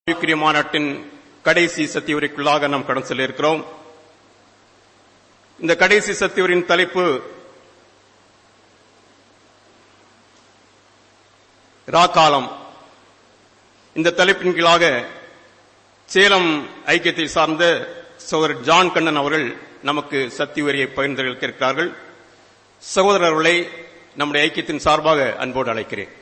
ஆவிக்குரிய மாநாட்டின் கடைசி சத்தியுரைக்குள்ளாக நாம் கடந்து செல்ல இருக்கிறோம் இந்த கடைசி சத்தியுரின் தலைப்பு ராக்காலம் இந்த தலைப்பின் கீழாக சேலம் ஐக்கியத்தை சார்ந்த சகோதரர் ஜான் கண்ணன் அவர்கள் நமக்கு சத்தியுரையை பகிர்ந்து இருக்கிறார்கள் சகோதரர்களை நம்முடைய ஐக்கியத்தின் சார்பாக அன்போடு அழைக்கிறேன்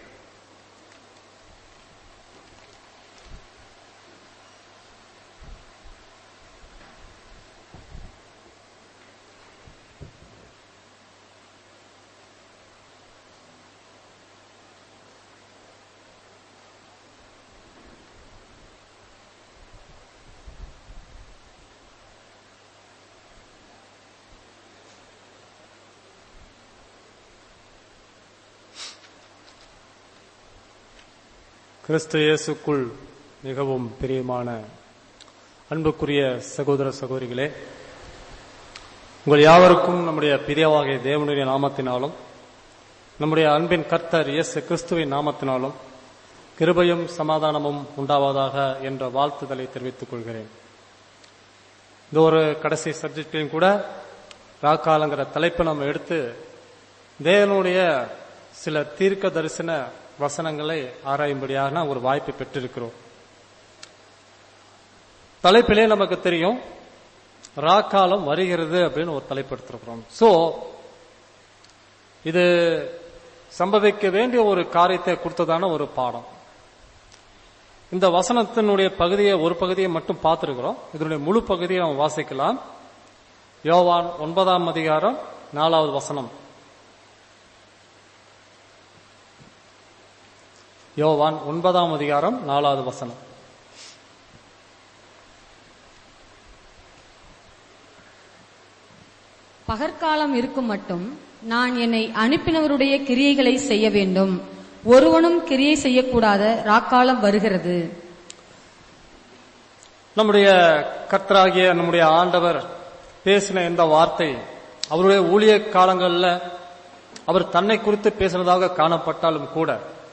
கிறிஸ்து இயேசுக்குள் மிகவும் பிரியமான அன்புக்குரிய சகோதர சகோதரிகளே உங்கள் யாவருக்கும் நம்முடைய பிரியாவாகிய தேவனுடைய நாமத்தினாலும் நம்முடைய அன்பின் கர்த்தர் இயேசு கிறிஸ்துவின் நாமத்தினாலும் கிருபையும் சமாதானமும் உண்டாவதாக என்ற வாழ்த்துதலை தெரிவித்துக் கொள்கிறேன் இந்த ஒரு கடைசி சப்ஜெக்டையும் கூட ராக்காலங்கிற தலைப்பை நம்ம எடுத்து தேவனுடைய சில தீர்க்க தரிசன வசனங்களை ஆராயும்படியான ஒரு வாய்ப்பை பெற்றிருக்கிறோம் தலைப்பிலே நமக்கு தெரியும் ராக்காலம் வருகிறது அப்படின்னு ஒரு தலைப்பு எடுத்திருக்கிறோம் சோ இது சம்பவிக்க வேண்டிய ஒரு காரியத்தை கொடுத்ததான ஒரு பாடம் இந்த வசனத்தினுடைய பகுதியை ஒரு பகுதியை மட்டும் பார்த்திருக்கிறோம் இதனுடைய முழு பகுதியை நாம் வாசிக்கலாம் யோவான் ஒன்பதாம் அதிகாரம் நாலாவது வசனம் யோவான் ஒன்பதாம் அதிகாரம் நாலாவது வசனம் பகற்காலம் இருக்கும் மட்டும் நான் என்னை அனுப்பினவருடைய கிரியைகளை செய்ய வேண்டும் ஒருவனும் கிரியை செய்யக்கூடாத ராக்காலம் வருகிறது நம்முடைய கர்த்தராகிய நம்முடைய ஆண்டவர் பேசின இந்த வார்த்தை அவருடைய ஊழிய காலங்கள்ல அவர் தன்னை குறித்து பேசினதாக காணப்பட்டாலும் கூட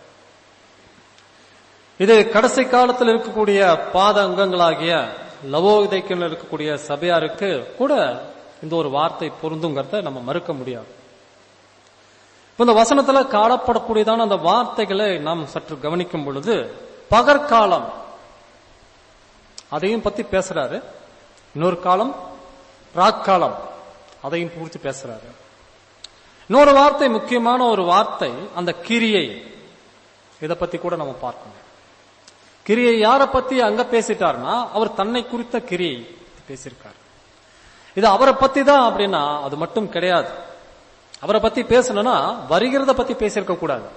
இது கடைசி காலத்தில் இருக்கக்கூடிய பாத அங்கங்களாகிய லவோதைக்கில் இருக்கக்கூடிய சபையாருக்கு கூட இந்த ஒரு வார்த்தை பொருந்துங்கிறத நம்ம மறுக்க முடியாது இப்ப இந்த வசனத்துல காணப்படக்கூடியதான அந்த வார்த்தைகளை நாம் சற்று கவனிக்கும் பொழுது பகற்காலம் அதையும் பத்தி பேசுறாரு இன்னொரு காலம் ராக்காலம் அதையும் குறித்து பேசுறாரு இன்னொரு வார்த்தை முக்கியமான ஒரு வார்த்தை அந்த கிரியை இதை பத்தி கூட நம்ம பார்க்கணும் கிரியை யாரை பத்தி அங்க பேசிட்டார்னா அவர் தன்னை குறித்த கிரியை பேசியிருக்காரு இது அவரை பத்தி தான் அப்படின்னா அது மட்டும் கிடையாது அவரை பத்தி பேசணும்னா வருகிறத பத்தி பேசியிருக்க கூடாது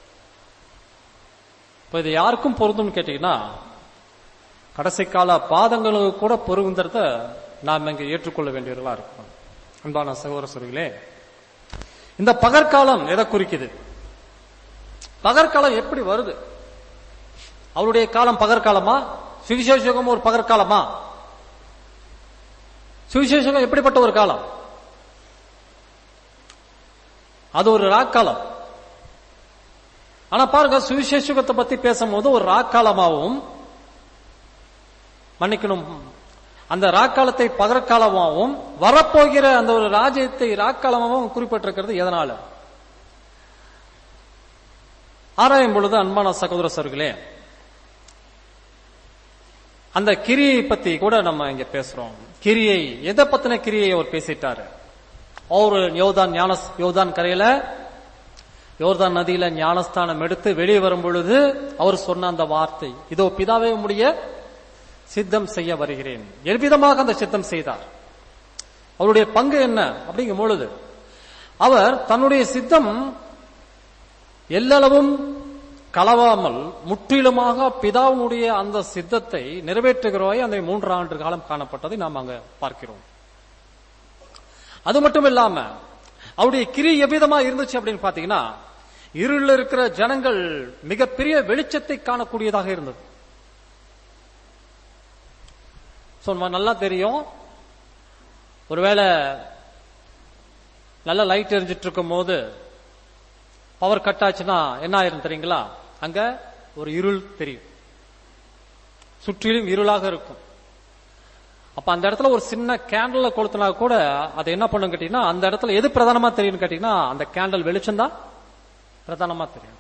இப்ப இது யாருக்கும் பொருந்தும்னு கேட்டீங்கன்னா கடைசி கால பாதங்களுக்கு கூட பொருந்துறத நாம் இங்க ஏற்றுக்கொள்ள வேண்டியவர்களா இருக்கும் அன்பான சகோதர சொல்களே இந்த பகற்காலம் எதை குறிக்குது பகற்காலம் எப்படி வருது அவருடைய காலம் பகற்காலமா சுவிசேஷகம் ஒரு பகற்காலமா சுவிசேஷகம் எப்படிப்பட்ட ஒரு காலம் அது ஒரு ராக்காலம் ஆனா பாருங்க சுவிசேஷகத்தை பத்தி பேசும்போது ஒரு ராக்காலமாகவும் மன்னிக்கணும் அந்த ராக்காலத்தை பகற்காலமாகவும் வரப்போகிற அந்த ஒரு ராஜ்யத்தை ராக்காலமாகவும் குறிப்பிட்டிருக்கிறது எதனால ஆராயும் பொழுது அன்பான சகோதர சர்களே அந்த கிரியை பத்தி கூட நம்ம இங்க பேசுறோம் கிரியை எதை பத்தின கிரியை அவர் பேசிட்டாரு அவர் யோதான் ஞான யோதான் கரையில யோர்தான் நதியில ஞானஸ்தானம் எடுத்து வெளியே வரும் பொழுது அவர் சொன்ன அந்த வார்த்தை இதோ பிதாவே முடிய சித்தம் செய்ய வருகிறேன் எவ்விதமாக அந்த சித்தம் செய்தார் அவருடைய பங்கு என்ன அப்படிங்கும் பொழுது அவர் தன்னுடைய சித்தம் எல்லளவும் கலவாமல் முற்றிலுமாக பிதாவினுடைய அந்த சித்தத்தை நிறைவேற்றுகிறோய் அந்த மூன்று ஆண்டு காலம் காணப்பட்டதை நாம் அங்க பார்க்கிறோம் அது மட்டும் இல்லாம அவருடைய கிரி எவ்விதமா இருந்துச்சு அப்படின்னு பாத்தீங்கன்னா இருளில் இருக்கிற ஜனங்கள் மிகப்பெரிய வெளிச்சத்தை காணக்கூடியதாக இருந்தது நல்லா தெரியும் ஒருவேளை நல்ல லைட் எரிஞ்சிட்டு இருக்கும் போது பவர் கட் ஆச்சுன்னா என்ன ஆயிரும் தெரியுங்களா அங்க ஒரு இருள் தெரியும் சுற்றிலும் இருளாக இருக்கும் அப்ப அந்த இடத்துல ஒரு சின்ன கேண்டல கொளுத்தினா கூட அது என்ன பண்ணும் கேட்டீங்கன்னா அந்த இடத்துல எது பிரதானமா தெரியும் கேட்டீங்கன்னா அந்த கேண்டல் வெளிச்சம் தான் பிரதானமா தெரியும்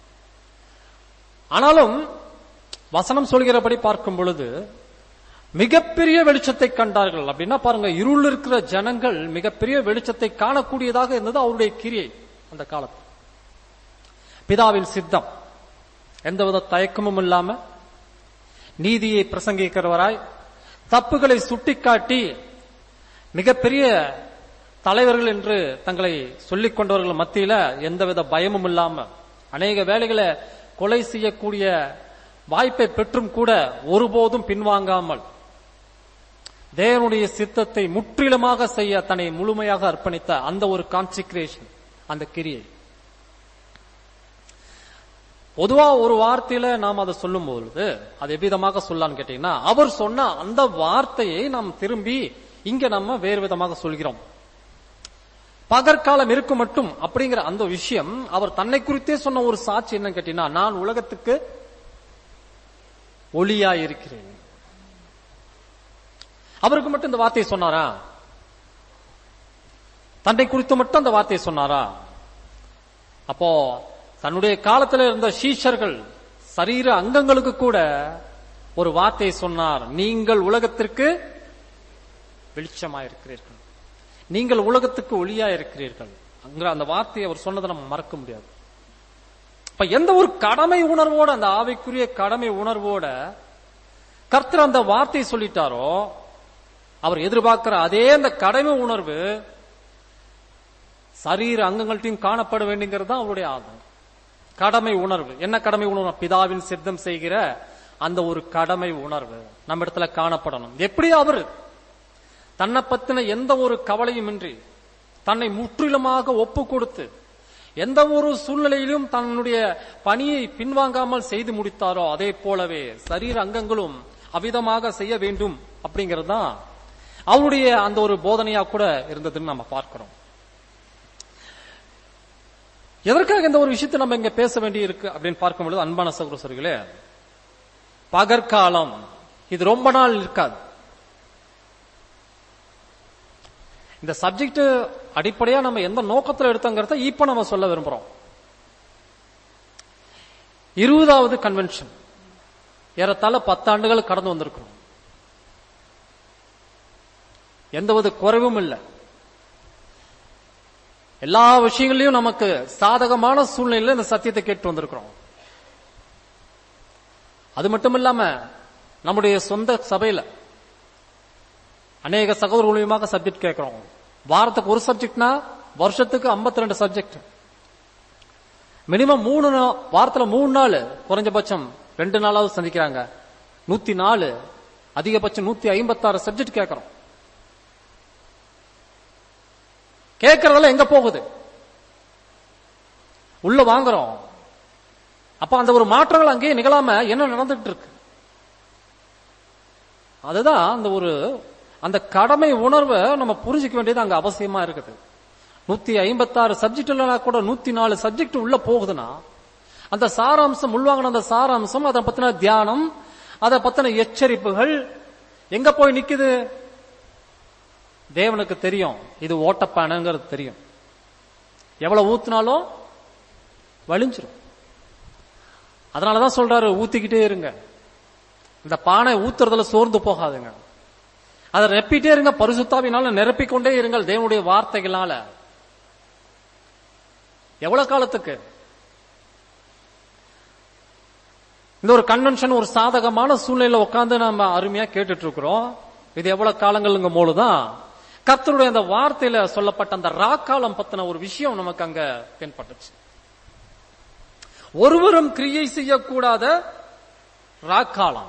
ஆனாலும் வசனம் சொல்கிறபடி பார்க்கும் பொழுது மிகப்பெரிய வெளிச்சத்தை கண்டார்கள் அப்படின்னா பாருங்க இருள் இருக்கிற ஜனங்கள் மிகப்பெரிய வெளிச்சத்தை காணக்கூடியதாக இருந்தது அவருடைய கிரியை அந்த காலத்தில் பிதாவின் சித்தம் எந்தவித தயக்கமும் இல்லாம நீதியை பிரசங்கிக்கிறவராய் தப்புகளை சுட்டிக்காட்டி மிகப்பெரிய தலைவர்கள் என்று தங்களை சொல்லிக் கொண்டவர்கள் மத்தியில எந்தவித பயமும் இல்லாம அநேக வேலைகளை கொலை செய்யக்கூடிய வாய்ப்பை பெற்றும் கூட ஒருபோதும் பின்வாங்காமல் தேவனுடைய சித்தத்தை முற்றிலுமாக செய்ய தன்னை முழுமையாக அர்ப்பணித்த அந்த ஒரு கான்சிக்ரேஷன் அந்த கிரியை பொதுவா ஒரு வார்த்தையில நாம் அதை சொல்லும் பொழுது அது எவ்விதமாக சொல்லலாம்னு கேட்டீங்கன்னா அவர் சொன்ன அந்த வார்த்தையை நாம் திரும்பி இங்க நம்ம வேறு விதமாக சொல்கிறோம் பகற்காலம் இருக்கும் மட்டும் அப்படிங்கிற அந்த விஷயம் அவர் தன்னை குறித்தே சொன்ன ஒரு சாட்சி என்ன கேட்டீங்கன்னா நான் உலகத்துக்கு ஒளியா இருக்கிறேன் அவருக்கு மட்டும் இந்த வார்த்தையை சொன்னாரா தன்னை குறித்து மட்டும் அந்த வார்த்தையை சொன்னாரா அப்போ தன்னுடைய காலத்தில் இருந்த சீஷர்கள் சரீர அங்கங்களுக்கு கூட ஒரு வார்த்தையை சொன்னார் நீங்கள் உலகத்திற்கு வெளிச்சமாயிருக்கிறீர்கள் நீங்கள் உலகத்துக்கு ஒளியா இருக்கிறீர்கள் அங்க அந்த வார்த்தையை அவர் சொன்னதை நம்ம மறக்க முடியாது இப்ப எந்த ஒரு கடமை உணர்வோட அந்த ஆவிக்குரிய கடமை உணர்வோட கர்த்தர் அந்த வார்த்தையை சொல்லிட்டாரோ அவர் எதிர்பார்க்கிற அதே அந்த கடமை உணர்வு சரீர அங்கங்கள்ட்டையும் காணப்பட வேண்டிங்கிறது தான் அவருடைய ஆதம் கடமை உணர்வு என்ன கடமை உணர்வு பிதாவின் சித்தம் செய்கிற அந்த ஒரு கடமை உணர்வு நம்ம இடத்துல காணப்படணும் எப்படி அவர் தன்னை பத்தின எந்த ஒரு கவலையும் இன்றி தன்னை முற்றிலுமாக ஒப்பு கொடுத்து எந்த ஒரு சூழ்நிலையிலும் தன்னுடைய பணியை பின்வாங்காமல் செய்து முடித்தாரோ அதே போலவே சரீர அங்கங்களும் அவிதமாக செய்ய வேண்டும் அப்படிங்கிறது தான் அவருடைய அந்த ஒரு போதனையா கூட இருந்ததுன்னு நம்ம பார்க்கிறோம் எதற்காக இந்த ஒரு விஷயத்தை நம்ம இங்க பேச வேண்டி இருக்கு அப்படின்னு பார்க்கும்பொழுது அன்பான சகோதரர்களே பகற்காலம் இது ரொம்ப நாள் இருக்காது இந்த சப்ஜெக்ட் அடிப்படையா நம்ம எந்த நோக்கத்தில் எடுத்தோங்கிறத இப்ப நம்ம சொல்ல விரும்புறோம் இருபதாவது கன்வென்ஷன் ஏறத்தாழ பத்தாண்டுகள் கடந்து வந்திருக்கிறோம் எந்தவித குறைவும் இல்லை எல்லா விஷயங்களையும் நமக்கு சாதகமான சூழ்நிலையில இந்த சத்தியத்தை கேட்டு வந்திருக்கிறோம் அது மட்டும் இல்லாம நம்முடைய சொந்த சபையில அநேக சகோதர மூலியமாக சப்ஜெக்ட் கேட்கிறோம் வாரத்துக்கு ஒரு சப்ஜெக்ட்னா வருஷத்துக்கு 52 ரெண்டு சப்ஜெக்ட் மினிமம் மூணு நா- வாரத்துல மூணு நாள் குறைஞ்சபட்சம் ரெண்டு நாளாவது சந்திக்கிறாங்க நூத்தி நாலு அதிகபட்சம் நூத்தி ஐம்பத்தாறு சப்ஜெக்ட் கேட்கிறோம் கேட்கறதெல்லாம் எங்க போகுது உள்ள வாங்குறோம் அப்ப அந்த ஒரு மாற்றங்கள் அங்கேயே நிகழாம என்ன நடந்துட்டு இருக்கு அதுதான் அந்த ஒரு அந்த கடமை உணர்வை நம்ம புரிஞ்சுக்க வேண்டியது அங்க அவசியமா இருக்குது நூத்தி ஐம்பத்தாறு சப்ஜெக்ட் இல்லைனா கூட நூத்தி நாலு சப்ஜெக்ட் உள்ள போகுதுன்னா அந்த சாராம்சம் உள்வாங்கின அந்த சாராம்சம் அதை பத்தின தியானம் அதை பத்தின எச்சரிப்புகள் எங்க போய் நிக்குது தேவனுக்கு தெரியும் இது ஓட்டப்பானைங்கிறது தெரியும் எவ்வளவு ஊத்துனாலும் வலிஞ்சிரும் அதனாலதான் சொல்றாரு ஊத்திக்கிட்டே இருங்க இந்த பானை ஊத்துறதுல சோர்ந்து போகாதுங்க அதை ரெப்பிட்டே இருங்க பரிசுத்தாவினால நிரப்பிக்கொண்டே இருங்கள் தேவனுடைய வார்த்தைகளால எவ்வளவு காலத்துக்கு இந்த ஒரு கன்வென்ஷன் ஒரு சாதகமான சூழ்நிலையில உட்கார்ந்து நம்ம அருமையா கேட்டுட்டு இருக்கிறோம் இது எவ்வளவு காலங்களுங்கும் போதுதான் கர்த்தருடைய அந்த வார்த்தையில சொல்லப்பட்ட அந்த ராக்காலம் பத்தின ஒரு விஷயம் நமக்கு அங்க தென்பட்டுச்சு ஒருவரும் கிரியை செய்யக்கூடாத ராக்காலம்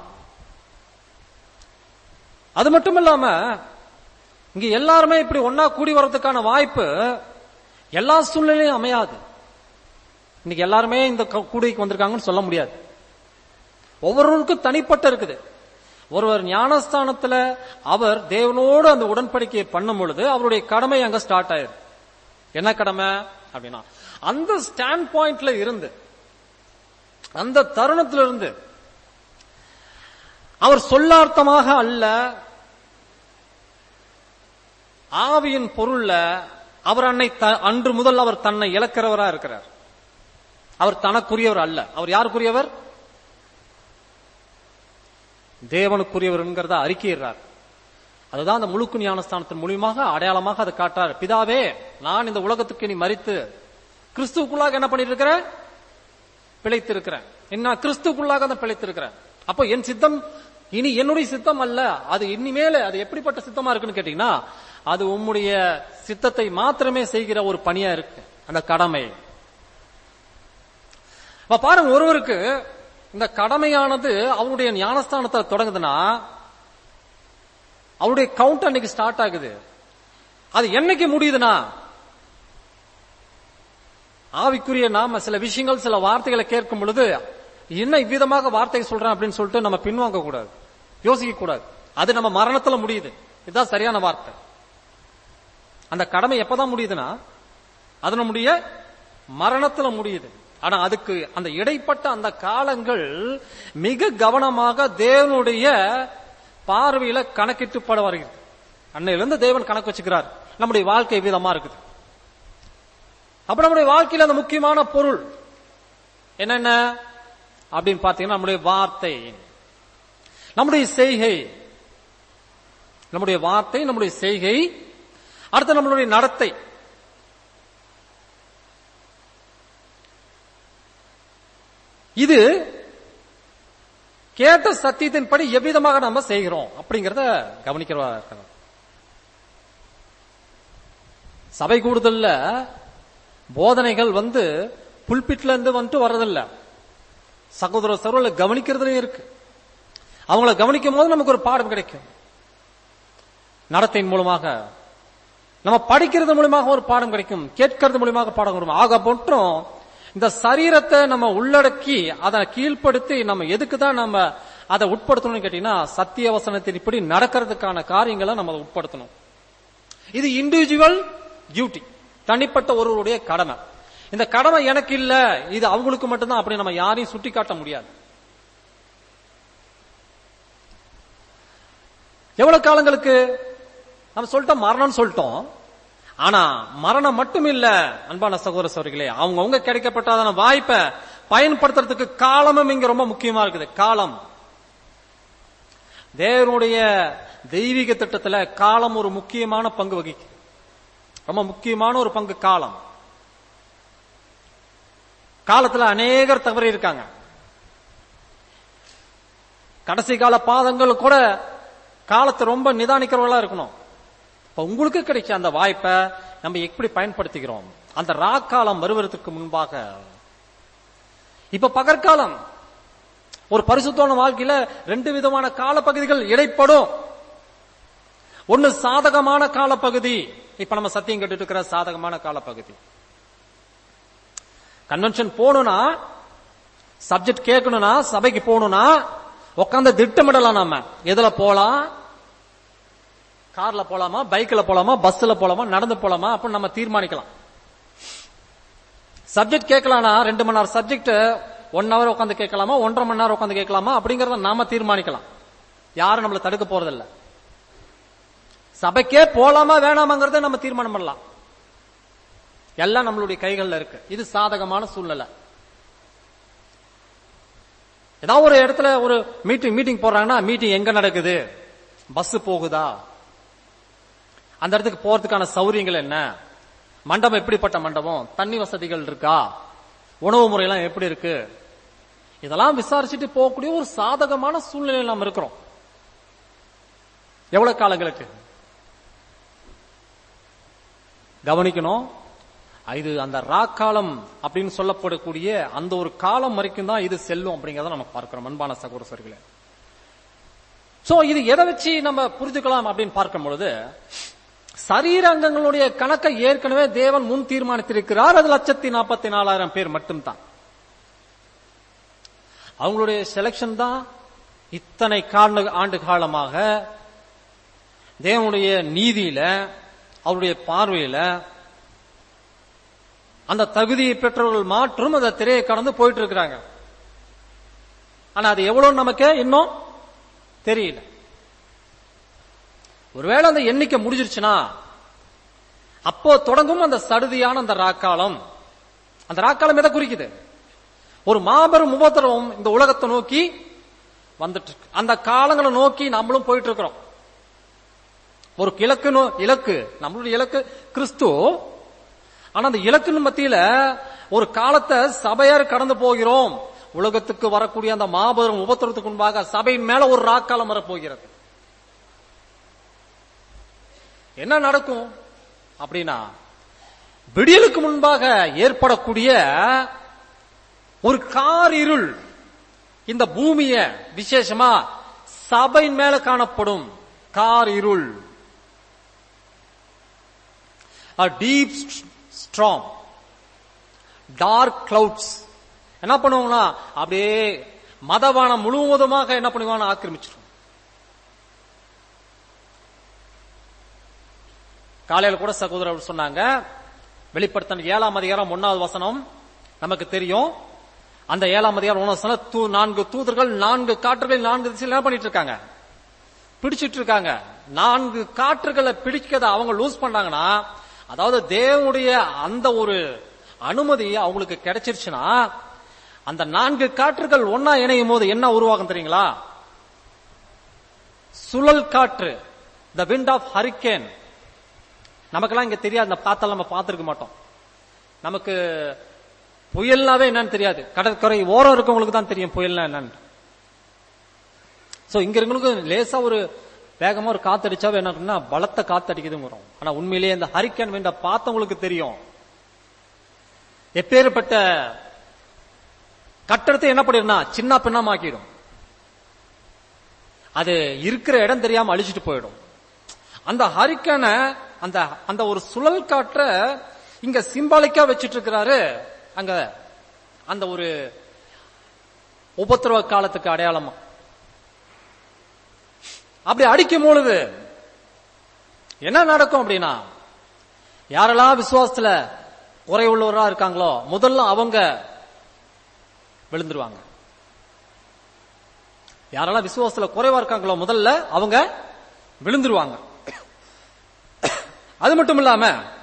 அது மட்டும் இல்லாம இங்க எல்லாருமே இப்படி ஒன்னா கூடி வர்றதுக்கான வாய்ப்பு எல்லா சூழ்நிலையும் அமையாது இன்னைக்கு எல்லாருமே இந்த க- கூடிக்கு வந்திருக்காங்கன்னு சொல்ல முடியாது ஒவ்வொருவருக்கும் தனிப்பட்ட இருக்குது ஒருவர் ஞானஸ்தானத்துல அவர் தேவனோடு அந்த உடன்படிக்கையை பண்ணும் பொழுது அவருடைய கடமை அங்க ஸ்டார்ட் ஆயிருக்கு என்ன கடமை அப்படின்னா அந்த ஸ்டாண்ட் பாயிண்ட்ல இருந்து அந்த தருணத்துல இருந்து அவர் சொல்லார்த்தமாக அல்ல ஆவியின் பொருள்ல அவர் அன்னை த- அன்று முதல் அவர் தன்னை இழக்கிறவரா இருக்கிறார் அவர் தனக்குரியவர் அல்ல அவர் யாருக்குரியவர் தேவனுக்குரியவர் என்கிறத அறிக்கையிடுறார் அதுதான் அந்த முழுக்கு ஞானஸ்தானத்தின் மூலியமாக அடையாளமாக அதை காட்டுறார் பிதாவே நான் இந்த உலகத்துக்கு நீ மறித்து கிறிஸ்துவுக்குள்ளாக என்ன பண்ணிட்டு இருக்கிறேன் பிழைத்திருக்கிறேன் என்ன கிறிஸ்துக்குள்ளாக தான் பிழைத்திருக்கிறேன் அப்போ என் சித்தம் இனி என்னுடைய சித்தம் அல்ல அது இனிமேல அது எப்படிப்பட்ட சித்தமா இருக்குன்னு கேட்டீங்கன்னா அது உம்முடைய சித்தத்தை மாத்திரமே செய்கிற ஒரு பணியா இருக்கு அந்த கடமை அப்ப பாருங்க ஒருவருக்கு இந்த கடமையானது அவருடைய ஞானஸ்தானத்தை தொடங்குதுன்னா அவருடைய கவுண்ட் அன்னைக்கு ஸ்டார்ட் ஆகுது அது என்னைக்கு முடியுதுன்னா ஆவிக்குரிய நாம சில விஷயங்கள் சில வார்த்தைகளை கேட்கும் பொழுது என்ன இவ்விதமாக வார்த்தை சொல்றேன் அப்படின்னு சொல்லிட்டு நம்ம பின்வாங்க கூடாது யோசிக்க கூடாது அது நம்ம மரணத்துல முடியுது இதுதான் சரியான வார்த்தை அந்த கடமை எப்பதான் முடியுதுன்னா அது நம்முடைய மரணத்துல முடியுது ஆனா அதுக்கு அந்த இடைப்பட்ட அந்த காலங்கள் மிக கவனமாக தேவனுடைய பார்வையில கணக்கிட்டுப்பட வருகிறது அன்னையிலிருந்து தேவன் கணக்கு வச்சுக்கிறார் நம்முடைய வாழ்க்கை விதமா இருக்குது அப்ப நம்முடைய வாழ்க்கையில அந்த முக்கியமான பொருள் என்னென்ன அப்படின்னு பாத்தீங்கன்னா நம்முடைய வார்த்தை நம்முடைய செய்கை நம்முடைய வார்த்தை நம்முடைய செய்கை அடுத்து நம்மளுடைய நடத்தை இது கேட்ட சத்தியத்தின்படி எவ்விதமாக நம்ம செய்கிறோம் அப்படிங்கறத கவனிக்கிறவா இருக்கணும் சபை கூடுதல்ல போதனைகள் வந்து புல்பிட்ல இருந்து வந்துட்டு வர்றதில்ல சகோதர சகோதர கவனிக்கிறதுலயும் இருக்கு அவங்கள கவனிக்கும் போது நமக்கு ஒரு பாடம் கிடைக்கும் நடத்தையின் மூலமாக நம்ம படிக்கிறது மூலமாக ஒரு பாடம் கிடைக்கும் கேட்கறது மூலமாக பாடம் வரும் ஆக மட்டும் இந்த சரீரத்தை நம்ம உள்ளடக்கி அதை கீழ்ப்படுத்தி நம்ம எதுக்கு தான் நம்ம அதை உட்படுத்தணும்னு கேட்டீங்கன்னா சத்திய வசனத்தின் இப்படி நடக்கிறதுக்கான காரியங்களை நம்ம அதை உட்படுத்தணும் இது இண்டிவிஜுவல் டியூட்டி தனிப்பட்ட ஒருவருடைய கடமை இந்த கடமை எனக்கு இல்ல இது அவங்களுக்கு மட்டும்தான் அப்படி நம்ம யாரையும் சுட்டி காட்ட முடியாது எவ்வளவு காலங்களுக்கு நம்ம சொல்லிட்டோம் மரணம் சொல்லிட்டோம் ஆனா மரணம் மட்டும் இல்ல அன்பான சகோதர சகோதரிகளே அவங்க அவங்க கிடைக்கப்பட்டாதான வாய்ப்பை பயன்படுத்துறதுக்கு காலமும் இங்க ரொம்ப முக்கியமா இருக்குது காலம் தேவனுடைய தெய்வீக திட்டத்துல காலம் ஒரு முக்கியமான பங்கு வகிக்கும் ரொம்ப முக்கியமான ஒரு பங்கு காலம் காலத்துல அநேகர் தவறி இருக்காங்க கடைசி கால பாதங்கள் கூட காலத்தை ரொம்ப நிதானிக்கிறவங்களா இருக்கணும் இப்ப உங்களுக்கு கிடைச்ச அந்த வாய்ப்பை நம்ம எப்படி பயன்படுத்திக்கிறோம் அந்த ராக்காலம் வருவதற்கு முன்பாக இப்ப பகற்காலம் ஒரு பரிசுத்தமான வாழ்க்கையில ரெண்டு விதமான காலப்பகுதிகள் இடைப்படும் ஒன்னு சாதகமான காலப்பகுதி இப்ப நம்ம சத்தியம் கேட்டுட்டு இருக்கிற சாதகமான காலப்பகுதி கன்வென்ஷன் போகணும்னா சப்ஜெக்ட் கேட்கணும்னா சபைக்கு போகணும்னா உட்காந்து திட்டமிடலாம் நாம எதுல போலாம் கார்ல போலாமா பைக்ல போலாமா பஸ்ல போலாமா நடந்து போலாமா அப்படின்னு நம்ம தீர்மானிக்கலாம் சப்ஜெக்ட் கேட்கலாம்னா ரெண்டு மணி நேரம் சப்ஜெக்ட் ஒன் ஹவர் உட்காந்து கேட்கலாமா ஒன்றரை மணி நேரம் உட்காந்து கேட்கலாமா அப்படிங்கறத நாம தீர்மானிக்கலாம் யாரும் நம்மள தடுக்க போறதில்ல சபைக்கே போலாமா வேணாமாங்கிறத நம்ம தீர்மானம் பண்ணலாம் எல்லாம் நம்மளுடைய கைகள்ல இருக்கு இது சாதகமான சூழ்நிலை ஏதாவது ஒரு இடத்துல ஒரு மீட்டிங் மீட்டிங் போறாங்கன்னா மீட்டிங் எங்க நடக்குது பஸ் போகுதா அந்த இடத்துக்கு போறதுக்கான சௌரியங்கள் என்ன மண்டபம் எப்படிப்பட்ட மண்டபம் தண்ணி வசதிகள் இருக்கா உணவு முறையெல்லாம் எப்படி இருக்கு இதெல்லாம் விசாரிச்சுட்டு போகக்கூடிய ஒரு சாதகமான சூழ்நிலையில் நாம் இருக்கிறோம் எவ்வளவு காலங்களுக்கு கவனிக்கணும் இது அந்த ராக்காலம் அப்படின்னு சொல்லப்படக்கூடிய அந்த ஒரு காலம் வரைக்கும் தான் இது செல்லும் அப்படிங்கறத நம்ம பார்க்கிறோம் அன்பான சகோதரர்களே சோ இது எதை வச்சு நம்ம புரிஞ்சுக்கலாம் அப்படின்னு பார்க்கும் பொழுது சரீர அங்கங்களுடைய கணக்கை ஏற்கனவே தேவன் முன் தீர்மானித்திருக்கிறார் அது லட்சத்தி நாற்பத்தி நாலாயிரம் பேர் மட்டும்தான் அவங்களுடைய செலக்ஷன் தான் இத்தனை கால ஆண்டு காலமாக தேவனுடைய நீதியில அவருடைய பார்வையில அந்த தகுதியை பெற்றவர்கள் மாற்றும் அந்த திரையை கடந்து போயிட்டு இருக்கிறாங்க ஆனா அது எவ்வளவு நமக்கு இன்னும் தெரியல ஒருவேளை அந்த எண்ணிக்கை முடிஞ்சிருச்சுன்னா அப்போ தொடங்கும் அந்த சடுதியான அந்த ராக்காலம் அந்த ராக்காலம் எதை குறிக்குது ஒரு மாபெரும் உபத்திரவம் இந்த உலகத்தை நோக்கி வந்துட்டு இருக்கு அந்த காலங்களை நோக்கி நம்மளும் போயிட்டு இருக்கிறோம் ஒரு இலக்கு நோ- இலக்கு நம்மளுடைய இலக்கு கிறிஸ்து ஆனா அந்த இலக்குன்னு மத்தியில ஒரு காலத்தை சபையார் கடந்து போகிறோம் உலகத்துக்கு வரக்கூடிய அந்த மாபெரும் உபத்திரத்துக்கு முன்பாக சபையின் மேல ஒரு ராக்காலம் வரப்போகிறது என்ன நடக்கும் அப்படின்னா விடியலுக்கு முன்பாக ஏற்படக்கூடிய ஒரு கார் இருள் இந்த பூமிய விசேஷமா சபையின் மேல காணப்படும் கார் இருள் டீப் ஸ்ட்ராங் டார்க் கிளவுட்ஸ் என்ன பண்ணுவாங்கன்னா அப்படியே மதவானம் முழுவதுமாக என்ன பண்ணுவாங்க ஆக்கிரமிச்சிடும் காலையில கூட சகோதரர் சொன்னாங்க வெளிப்படுத்தின ஏழாம் அதிகாரம் ஒன்னாவது வசனம் நமக்கு தெரியும் அந்த ஏழாம் அதிகாரம் ஒன்னாவது வசனம் தூ- நான்கு தூதர்கள் நான்கு காற்றுகள் நான்கு திசையில் என்ன பண்ணிட்டு இருக்காங்க பிடிச்சிட்டு இருக்காங்க நான்கு காற்றுகளை பிடிக்கிறத அவங்க லூஸ் பண்ணாங்கன்னா அதாவது தேவனுடைய அந்த ஒரு அனுமதி அவங்களுக்கு கிடைச்சிருச்சுன்னா அந்த நான்கு காற்றுகள் ஒன்னா இணையும் போது என்ன உருவாகும் தெரியுங்களா சுழல் காற்று த விண்ட் ஆஃப் ஹரிக்கேன் நமக்கெல்லாம் இங்க தெரியாது இந்த காத்தெல்லாம் நம்ம பார்த்திருக்க மாட்டோம் நமக்கு புயல்னாவே என்னன்னு தெரியாது கடற்கரை ஓரம் இருக்கவங்களுக்கு தான் தெரியும் புயல்னா என்னன்னு சோ இங்க இருக்கவங்களுக்கு லேசா ஒரு வேகமா ஒரு காத்து அடிச்சாவே என்ன ஆகும்னா பலத்த காத்து அடிக்குதுங்கிறோம் ஆனா உண்மையிலேயே இந்த ஹரிக்கன் விண்ட பார்த்தவங்களுக்கு தெரியும் எப்பேற்பட்ட கட்டடத்தை என்ன பண்ணிருந்தா சின்ன பின்னமாக்கிடும் அது இருக்கிற இடம் தெரியாம அழிச்சிட்டு போயிடும் அந்த ஹரிக்கனை அந்த அந்த ஒரு சுழல் காற்ற இங்க சிம்பாலிக்கா வச்சிட்டு இருக்கிறாரு அங்க அந்த ஒரு உபத்திரவ காலத்துக்கு அடையாளமா அப்படி அடிக்கும் பொழுது என்ன நடக்கும் அப்படின்னா யாரெல்லாம் விசுவாசத்துல குறைவுள்ளவரா இருக்காங்களோ முதல்ல அவங்க விழுந்துருவாங்க யாரெல்லாம் விசுவாசத்துல குறைவா இருக்காங்களோ முதல்ல அவங்க விழுந்துருவாங்க அது மட்டும் இல்லாம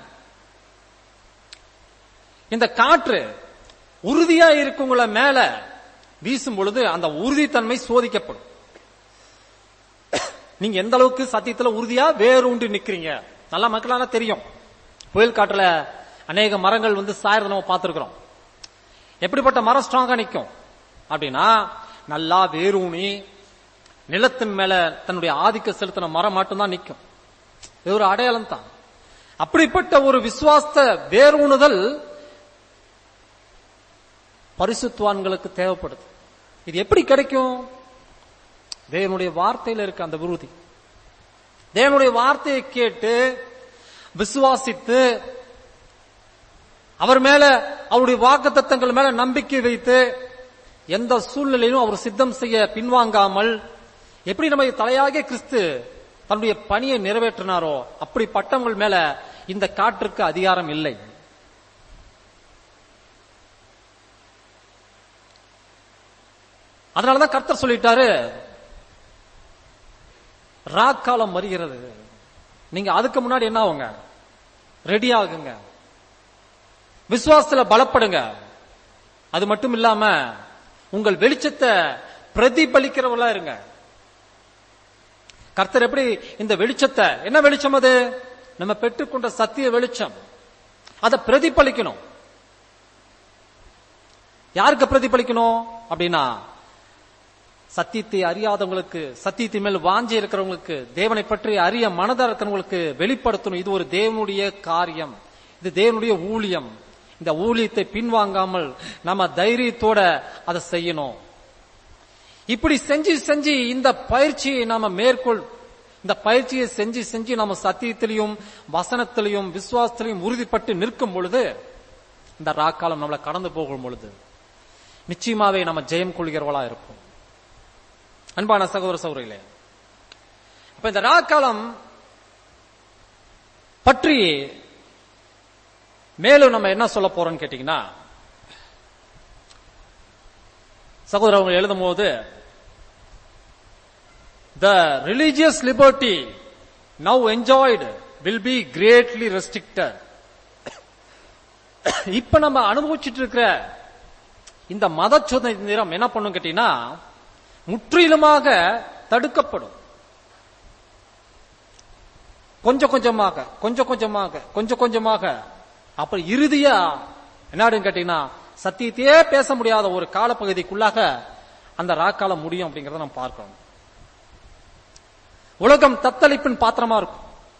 இந்த காற்று உறுதியா இருக்கவங்கள மேல வீசும் பொழுது அந்த உறுதித்தன்மை சோதிக்கப்படும் நீங்க எந்த அளவுக்கு சத்தியத்துல உறுதியா வேறு உண்டு நிக்கிறீங்க நல்ல மக்களான தெரியும் புயல் காற்றுல அநேக மரங்கள் வந்து சாயறத நம்ம பார்த்திருக்கிறோம் எப்படிப்பட்ட மரம் ஸ்ட்ராங்கா நிக்கும் அப்படின்னா நல்லா வேரூனி நிலத்தின் மேல தன்னுடைய ஆதிக்க செலுத்தின மரம் மட்டும்தான் நிக்கும் இது ஒரு அடையாளம் தான் அப்படிப்பட்ட ஒரு விசுவாச வேரூணுதல் பரிசுத்துவான்களுக்கு தேவைப்படுது இது எப்படி கிடைக்கும் தேவனுடைய வார்த்தையில இருக்க அந்த விருதி தேவனுடைய வார்த்தையை கேட்டு விசுவாசித்து அவர் மேல அவருடைய வாக்குத்தத்தங்கள் மேல நம்பிக்கை வைத்து எந்த சூழ்நிலையிலும் அவர் சித்தம் செய்ய பின்வாங்காமல் எப்படி நம்ம தலையாகிய கிறிஸ்து தன்னுடைய பணியை நிறைவேற்றினாரோ அப்படிப்பட்டவங்கள் மேல இந்த காற்றுக்கு அதிகாரம் இல்லை அதனாலதான் கர்த்தர் சொல்லிட்டாரு ராக்காலம் வருகிறது நீங்க அதுக்கு முன்னாடி என்ன ஆகுங்க ரெடி ஆகுங்க விசுவாசத்துல பலப்படுங்க அது மட்டும் இல்லாம உங்கள் வெளிச்சத்தை பிரதிபலிக்கிறவங்களா இருங்க கர்த்தர் எப்படி இந்த வெளிச்சத்தை என்ன வெளிச்சம் அது நம்ம பெற்றுக்கொண்ட சத்திய வெளிச்சம் அதை பிரதிபலிக்கணும் யாருக்கு பிரதிபலிக்கணும் அப்படின்னா சத்தியத்தை அறியாதவங்களுக்கு சத்தியத்தின் மேல் வாஞ்சி இருக்கிறவங்களுக்கு தேவனை பற்றி அறிய மனதா இருக்கிறவங்களுக்கு வெளிப்படுத்தணும் இது ஒரு தேவனுடைய காரியம் இது தேவனுடைய ஊழியம் இந்த ஊழியத்தை பின்வாங்காமல் நம்ம தைரியத்தோட அதை செய்யணும் இப்படி செஞ்சு செஞ்சு இந்த பயிற்சியை நாம மேற்கொள் இந்த பயிற்சியை செஞ்சு செஞ்சு நம்ம சத்தியத்திலையும் வசனத்திலையும் விசுவாசத்திலையும் உறுதிப்பட்டு நிற்கும் பொழுது இந்த ராக்காலம் நம்மளை கடந்து போகும் பொழுது நிச்சயமாவே நம்ம ஜெயம் கொள்கிறவளா இருப்போம் அன்பான சகோதர சகோதரிகளே அப்ப இந்த ராக்காலம் பற்றி மேலும் நம்ம என்ன சொல்ல போறோம்னு கேட்டீங்கன்னா சகோதரர் அவங்க எழுதும் போது the religious liberty now enjoyed will be greatly restricted. இப்ப நம்ம அனுபவிச்சுட்டு இருக்கிற இந்த மத சுதந்திரம் என்ன பண்ணும் கேட்டீங்கன்னா முற்றிலுமாக தடுக்கப்படும் கொஞ்சம் கொஞ்சமாக கொஞ்சம் கொஞ்சமாக கொஞ்சம் கொஞ்சமாக அப்புறம் இறுதியா என்னன்னு கேட்டீங்கன்னா சத்தியத்தையே பேச முடியாத ஒரு காலப்பகுதிக்குள்ளாக அந்த ராக்காலம் முடியும் அப்படிங்கறத நம்ம பார்க்கணும் உலகம் தத்தளிப்பின் பாத்திரமா இருக்கும்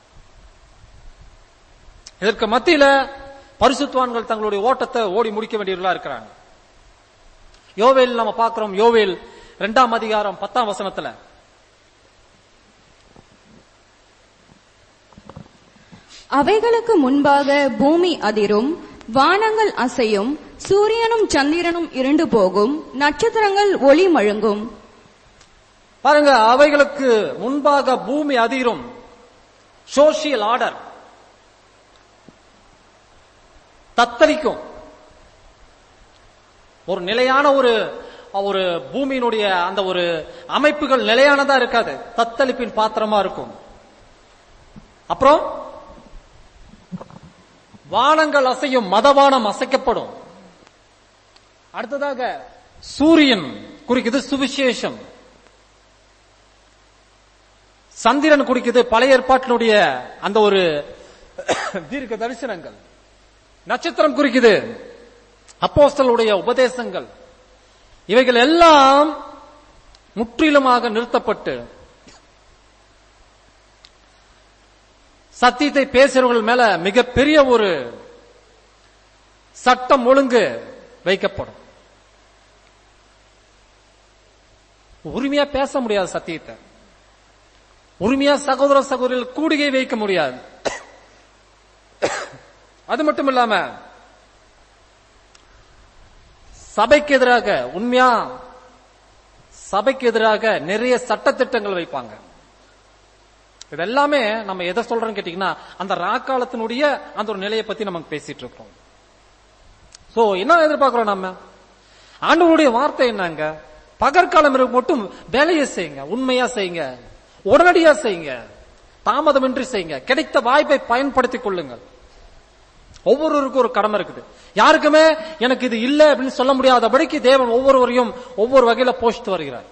இதற்கு மத்தியில பரிசுத்துவான்கள் தங்களுடைய ஓட்டத்தை ஓடி முடிக்க வேண்டியவர்களா இருக்கிறாங்க யோவேல் நம்ம பார்க்கிறோம் யோவேல் இரண்டாம் அதிகாரம் பத்தாம் வசனத்துல அவைகளுக்கு முன்பாக பூமி அதிரும் வானங்கள் அசையும் சூரியனும் சந்திரனும் இருண்டு போகும் நட்சத்திரங்கள் ஒளி மழுங்கும் பாருங்க அவைகளுக்கு முன்பாக பூமி அதிரும் சோசியல் ஆர்டர் தத்தளிக்கும் ஒரு நிலையான ஒரு ஒரு பூமியினுடைய அந்த ஒரு அமைப்புகள் நிலையானதா இருக்காது தத்தளிப்பின் பாத்திரமா இருக்கும் அப்புறம் வானங்கள் அசையும் மதவானம் அசைக்கப்படும் அடுத்ததாக சூரியன் குறிக்குது சுவிசேஷம் சந்திரன் குறிக்குது பழைய ஏற்பாட்டினுடைய அந்த ஒரு தீர்க்க தரிசனங்கள் நட்சத்திரம் குறிக்குது அப்போஸ்தலருடைய உபதேசங்கள் இவைகள் எல்லாம் முற்றிலுமாக நிறுத்தப்பட்டு சத்தியத்தை பேசுறவர்கள் மேல மிகப்பெரிய ஒரு சட்டம் ஒழுங்கு வைக்கப்படும் உரிமையா பேச முடியாது சத்தியத்தை உரிமையா சகோதர சகோதரிகள் கூடுகை வைக்க முடியாது அது மட்டும் இல்லாம சபைக்கு எதிராக உண்மையா சபைக்கு எதிராக நிறைய சட்டத்திட்டங்கள் வைப்பாங்க இதெல்லாமே நம்ம எதை சொல்றோம்னு கேட்டீங்கன்னா அந்த ராக்காலத்தினுடைய அந்த ஒரு நிலையை பத்தி நமக்கு பேசிட்டு இருக்கோம் சோ என்ன எதிர்பார்க்கிறோம் நம்ம ஆண்டவருடைய வார்த்தை என்னங்க பகற்காலம் இருக்கு மட்டும் வேலையை செய்யுங்க உண்மையா செய்யுங்க உடனடியா செய்யுங்க தாமதமின்றி செய்யுங்க கிடைத்த வாய்ப்பை பயன்படுத்திக் கொள்ளுங்கள் ஒவ்வொருவருக்கும் ஒரு கடமை இருக்குது யாருக்குமே எனக்கு இது இல்ல அப்படின்னு சொல்ல முடியாதபடிக்கு தேவன் ஒவ்வொருவரையும் ஒவ்வொரு வகையில போஷித்து வருகிறார்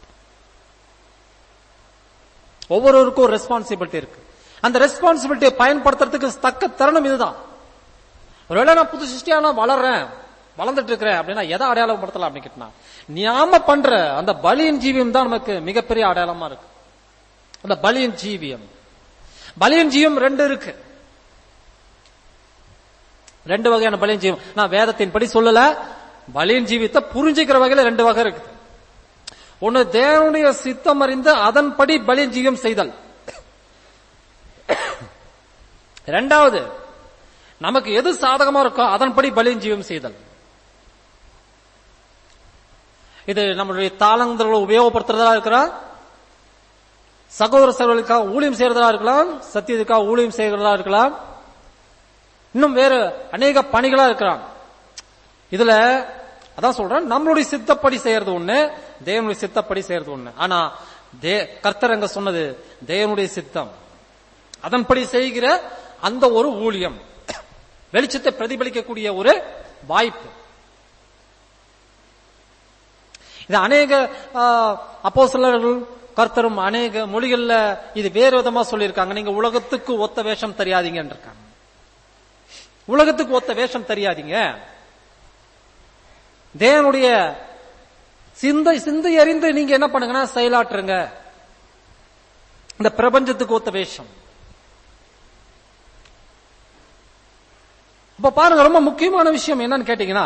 ஒவ்வொருவருக்கும் ஒரு ரெஸ்பான்சிபிலிட்டி இருக்கு அந்த ரெஸ்பான்சிபிலிட்டியை பயன்படுத்துறதுக்கு தக்க தருணம் இதுதான் ஒருவேளை நான் புது சிருஷ்டியா நான் வளர்றேன் வளர்ந்துட்டு இருக்கிறேன் அப்படின்னா எதை அடையாளப்படுத்தலாம் அப்படின்னு கேட்டா நாம பண்ற அந்த பலியின் ஜீவியம் தான் நமக்கு மிகப்பெரிய அடையாளமா இருக்கு அந்த பலியின் ஜீவியம் பலியின் ஜீவியம் ரெண்டு இருக்கு ரெண்டு வகையான பலியின் ஜீவம் நான் வேதத்தின் படி சொல்லல பலியின் ஜீவியத்தை புரிஞ்சுக்கிற வகையில ரெண்டு வகை இருக்குது ஒன்னு தேவனுடைய சித்தம் அறிந்து அதன்படி பலியின் ஜீவியம் செய்தல் இரண்டாவது நமக்கு எது சாதகமா இருக்கோ அதன்படி பலியின் ஜீவம் செய்தல் இது நம்மளுடைய தாளங்களை உபயோகப்படுத்துறதா இருக்கலாம் சகோதர சகோதரர்களுக்காக ஊழியம் செய்யறதா இருக்கலாம் சத்தியத்துக்காக ஊழியம் செய்கிறதா இருக்கலாம் இன்னும் வேறு அநேக பணிகளா இருக்கிறாங்க இதுல அதான் சொல்றேன் நம்மளுடைய சித்தப்படி செய்யறது ஒண்ணு தேவனுடைய சித்தப்படி செய்யறது ஒண்ணு ஆனா தே கர்த்தர் அங்க சொன்னது தேவனுடைய சித்தம் அதன்படி செய்கிற அந்த ஒரு ஊழியம் வெளிச்சத்தை பிரதிபலிக்கக்கூடிய ஒரு வாய்ப்பு இது அநேக அப்போ சிலர்கள் கர்த்தரும் அநேக மொழிகள்ல இது வேறு விதமா சொல்லியிருக்காங்க நீங்க உலகத்துக்கு ஒத்த வேஷம் தெரியாதீங்கன்னு இருக்காங்க உலகத்துக்கு ஒத்த வேஷம் தெரியாதீங்க தேவனுடைய சிந்தை சிந்தை அறிந்து நீங்க என்ன பண்ணுங்கன்னா செயலாற்றுங்க இந்த பிரபஞ்சத்துக்கு ஒத்த வேஷம் இப்ப பாருங்க ரொம்ப முக்கியமான விஷயம் என்னன்னு கேட்டீங்கன்னா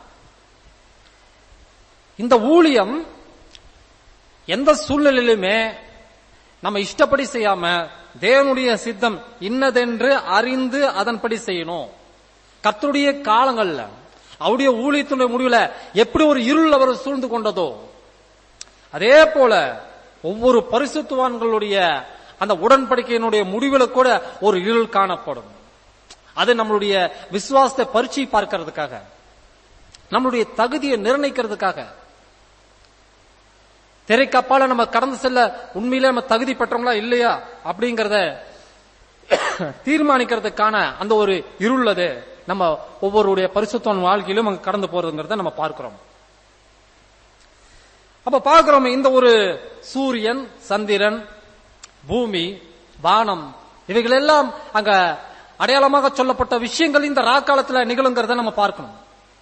இந்த ஊழியம் எந்த சூழ்நிலையிலுமே நம்ம இஷ்டப்படி செய்யாம தேவனுடைய சித்தம் இன்னதென்று அறிந்து அதன்படி செய்யணும் கர்த்தருடைய காலங்கள்ல அவருடைய ஊழியத்தினுடைய முடிவுல எப்படி ஒரு இருள் அவர் சூழ்ந்து கொண்டதோ அதே போல ஒவ்வொரு பரிசுத்துவான்களுடைய அந்த உடன்படிக்கையினுடைய முடிவுல கூட ஒரு இருள் காணப்படும் அது நம்மளுடைய விசுவாசத்தை பரீட்சை பார்க்கிறதுக்காக நம்மளுடைய தகுதியை நிர்ணயிக்கிறதுக்காக திரைக்கு அப்பால நம்ம கடந்து செல்ல உண்மையிலே நம்ம தகுதி பெற்றோங்களா இல்லையா அப்படிங்கறத தீர்மானிக்கிறதுக்கான அந்த ஒரு இருள் அது நம்ம ஒவ்வொருடைய பரிசுத்தவன் வாழ்க்கையிலும் அங்க கடந்து போறதுங்கிறத நம்ம பார்க்கிறோம் அப்ப பார்க்கிறோம் இந்த ஒரு சூரியன் சந்திரன் பூமி வானம் இவைகள் எல்லாம் அங்க அடையாளமாக சொல்லப்பட்ட விஷயங்கள் இந்த ராக்காலத்துல நிகழுங்கிறத நம்ம பார்க்கணும்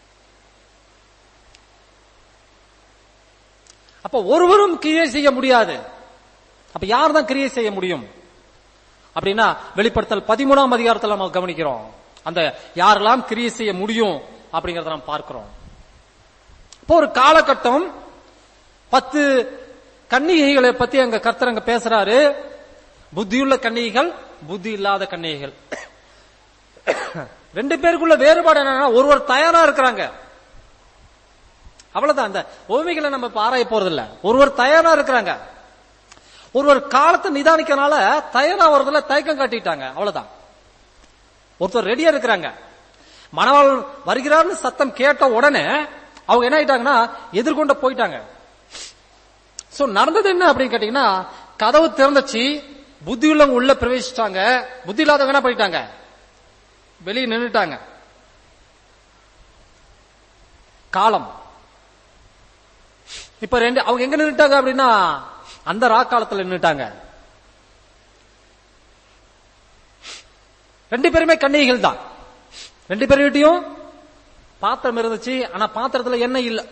அப்ப ஒருவரும் கிரியை செய்ய முடியாது அப்ப யார் தான் கிரியை செய்ய முடியும் அப்படின்னா வெளிப்படுத்தல் பதிமூணாம் அதிகாரத்துல நம்ம கவனிக்கிறோம் அந்த யாரெல்லாம் கிரியை செய்ய முடியும் அப்படிங்கறத நாம் பார்க்கிறோம் இப்போ ஒரு காலகட்டம் பத்து கன்னிகைகளை பத்தி அங்க கர்த்தர் அங்க பேசுறாரு புத்தியுள்ள கன்னிகைகள் புத்தி இல்லாத கன்னிகைகள் ரெண்டு பேருக்குள்ள வேறுபாடு என்னன்னா ஒருவர் தயாரா இருக்கிறாங்க அவ்வளவுதான் அந்த ஓமைகளை நம்ம இப்ப ஆராய போறது இல்ல ஒருவர் தயாரா இருக்கிறாங்க ஒருவர் காலத்தை நிதானிக்கனால தயாரா வரதுல தயக்கம் காட்டிட்டாங்க அவ்வளவுதான் ஒருத்தர் ரெடியா இருக்கிறாங்க மணவாள் வருகிறார்னு சத்தம் கேட்ட உடனே அவங்க என்ன ஆயிட்டாங்கன்னா எதிர்கொண்டு போயிட்டாங்க சோ நடந்தது என்ன அப்படின்னு கேட்டீங்கன்னா கதவு திறந்துச்சு புத்தி உள்ளவங்க உள்ள பிரவேசிச்சாங்க புத்தி இல்லாதவங்க என்ன பண்ணிட்டாங்க வெளியே நின்னுட்டாங்க காலம் இப்ப ரெண்டு அவங்க எங்க நின்னுட்டாங்க அப்படின்னா அந்த ராக்காலத்துல நின்னுட்டாங்க ரெண்டு பேருமே கன்னிகைகள் தான் ரெண்டு பேர்கிட்டயும் பாத்திரம் இருந்துச்சு ஆனா பாத்திரத்துல எண்ணெய் இல்ல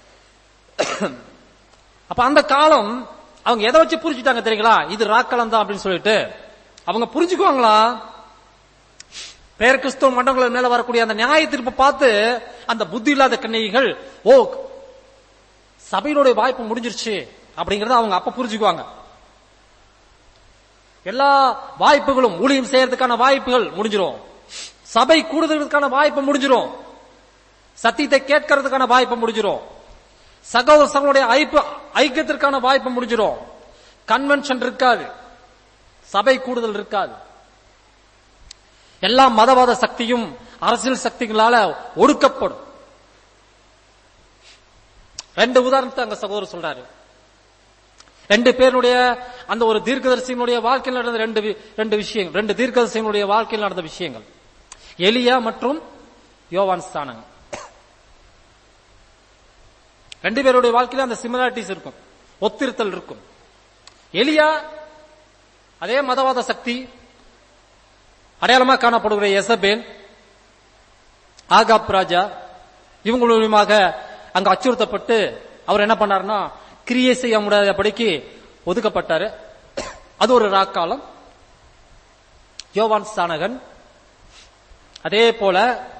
அப்ப அந்த காலம் அவங்க எதை வச்சு புரிஞ்சுட்டாங்க தெரியுங்களா இது ராக்காலம் தான் அப்படின்னு சொல்லிட்டு அவங்க புரிஞ்சுக்குவாங்களா பேர் கிறிஸ்துவ மண்டபங்கள் மேல வரக்கூடிய அந்த நியாய தீர்ப்பை பார்த்து அந்த புத்தி இல்லாத கன்னிகைகள் ஓ சபையினுடைய வாய்ப்பு முடிஞ்சிருச்சு அப்படிங்கறத அவங்க அப்ப புரிஞ்சுக்குவாங்க எல்லா வாய்ப்புகளும் ஊழியம் செய்யறதுக்கான வாய்ப்புகள் முடிஞ்சிரும் சபை கூடுதலுக்கான வாய்ப்பு முடிஞ்சிரும் சத்தியத்தை கேட்கறதுக்கான வாய்ப்பு முடிஞ்சிரும் சகோதர சகோடைய ஐக்கியத்திற்கான வாய்ப்பு முடிஞ்சிரும் கன்வென்ஷன் இருக்காது சபை கூடுதல் இருக்காது எல்லா மதவாத சக்தியும் அரசியல் சக்திகளால ஒடுக்கப்படும் ரெண்டு உதாரணத்தை அங்க சகோதரர் சொல்றாரு ரெண்டு பேருடைய அந்த ஒரு தீர்க்கதரிசியினுடைய வாழ்க்கையில் நடந்த ரெண்டு வி- ரெண்டு விஷயங்கள் ரெண்டு தீர்க்கதரிசியினுடைய வாழ்க்கையில் நடந்த விஷயங்கள் எலியா மற்றும் யோவான் ஸ்தானங்க ரெண்டு பேருடைய வாழ்க்கையில அந்த சிமிலாரிட்டிஸ் இருக்கும் ஒத்திருத்தல் இருக்கும் எலியா அதே மதவாத சக்தி அடையாளமா காணப்படுகிற எசபேல் ஆகாப் ராஜா இவங்க மூலியமாக அங்க அச்சுறுத்தப்பட்டு அவர் என்ன பண்ணாருன்னா கிரியை செய்ய முடியாதபடிக்கு ஒதுக்கப்பட்டாரு அது ஒரு ராக்காலம் யோவான் ஸ்தானகன் அதே போல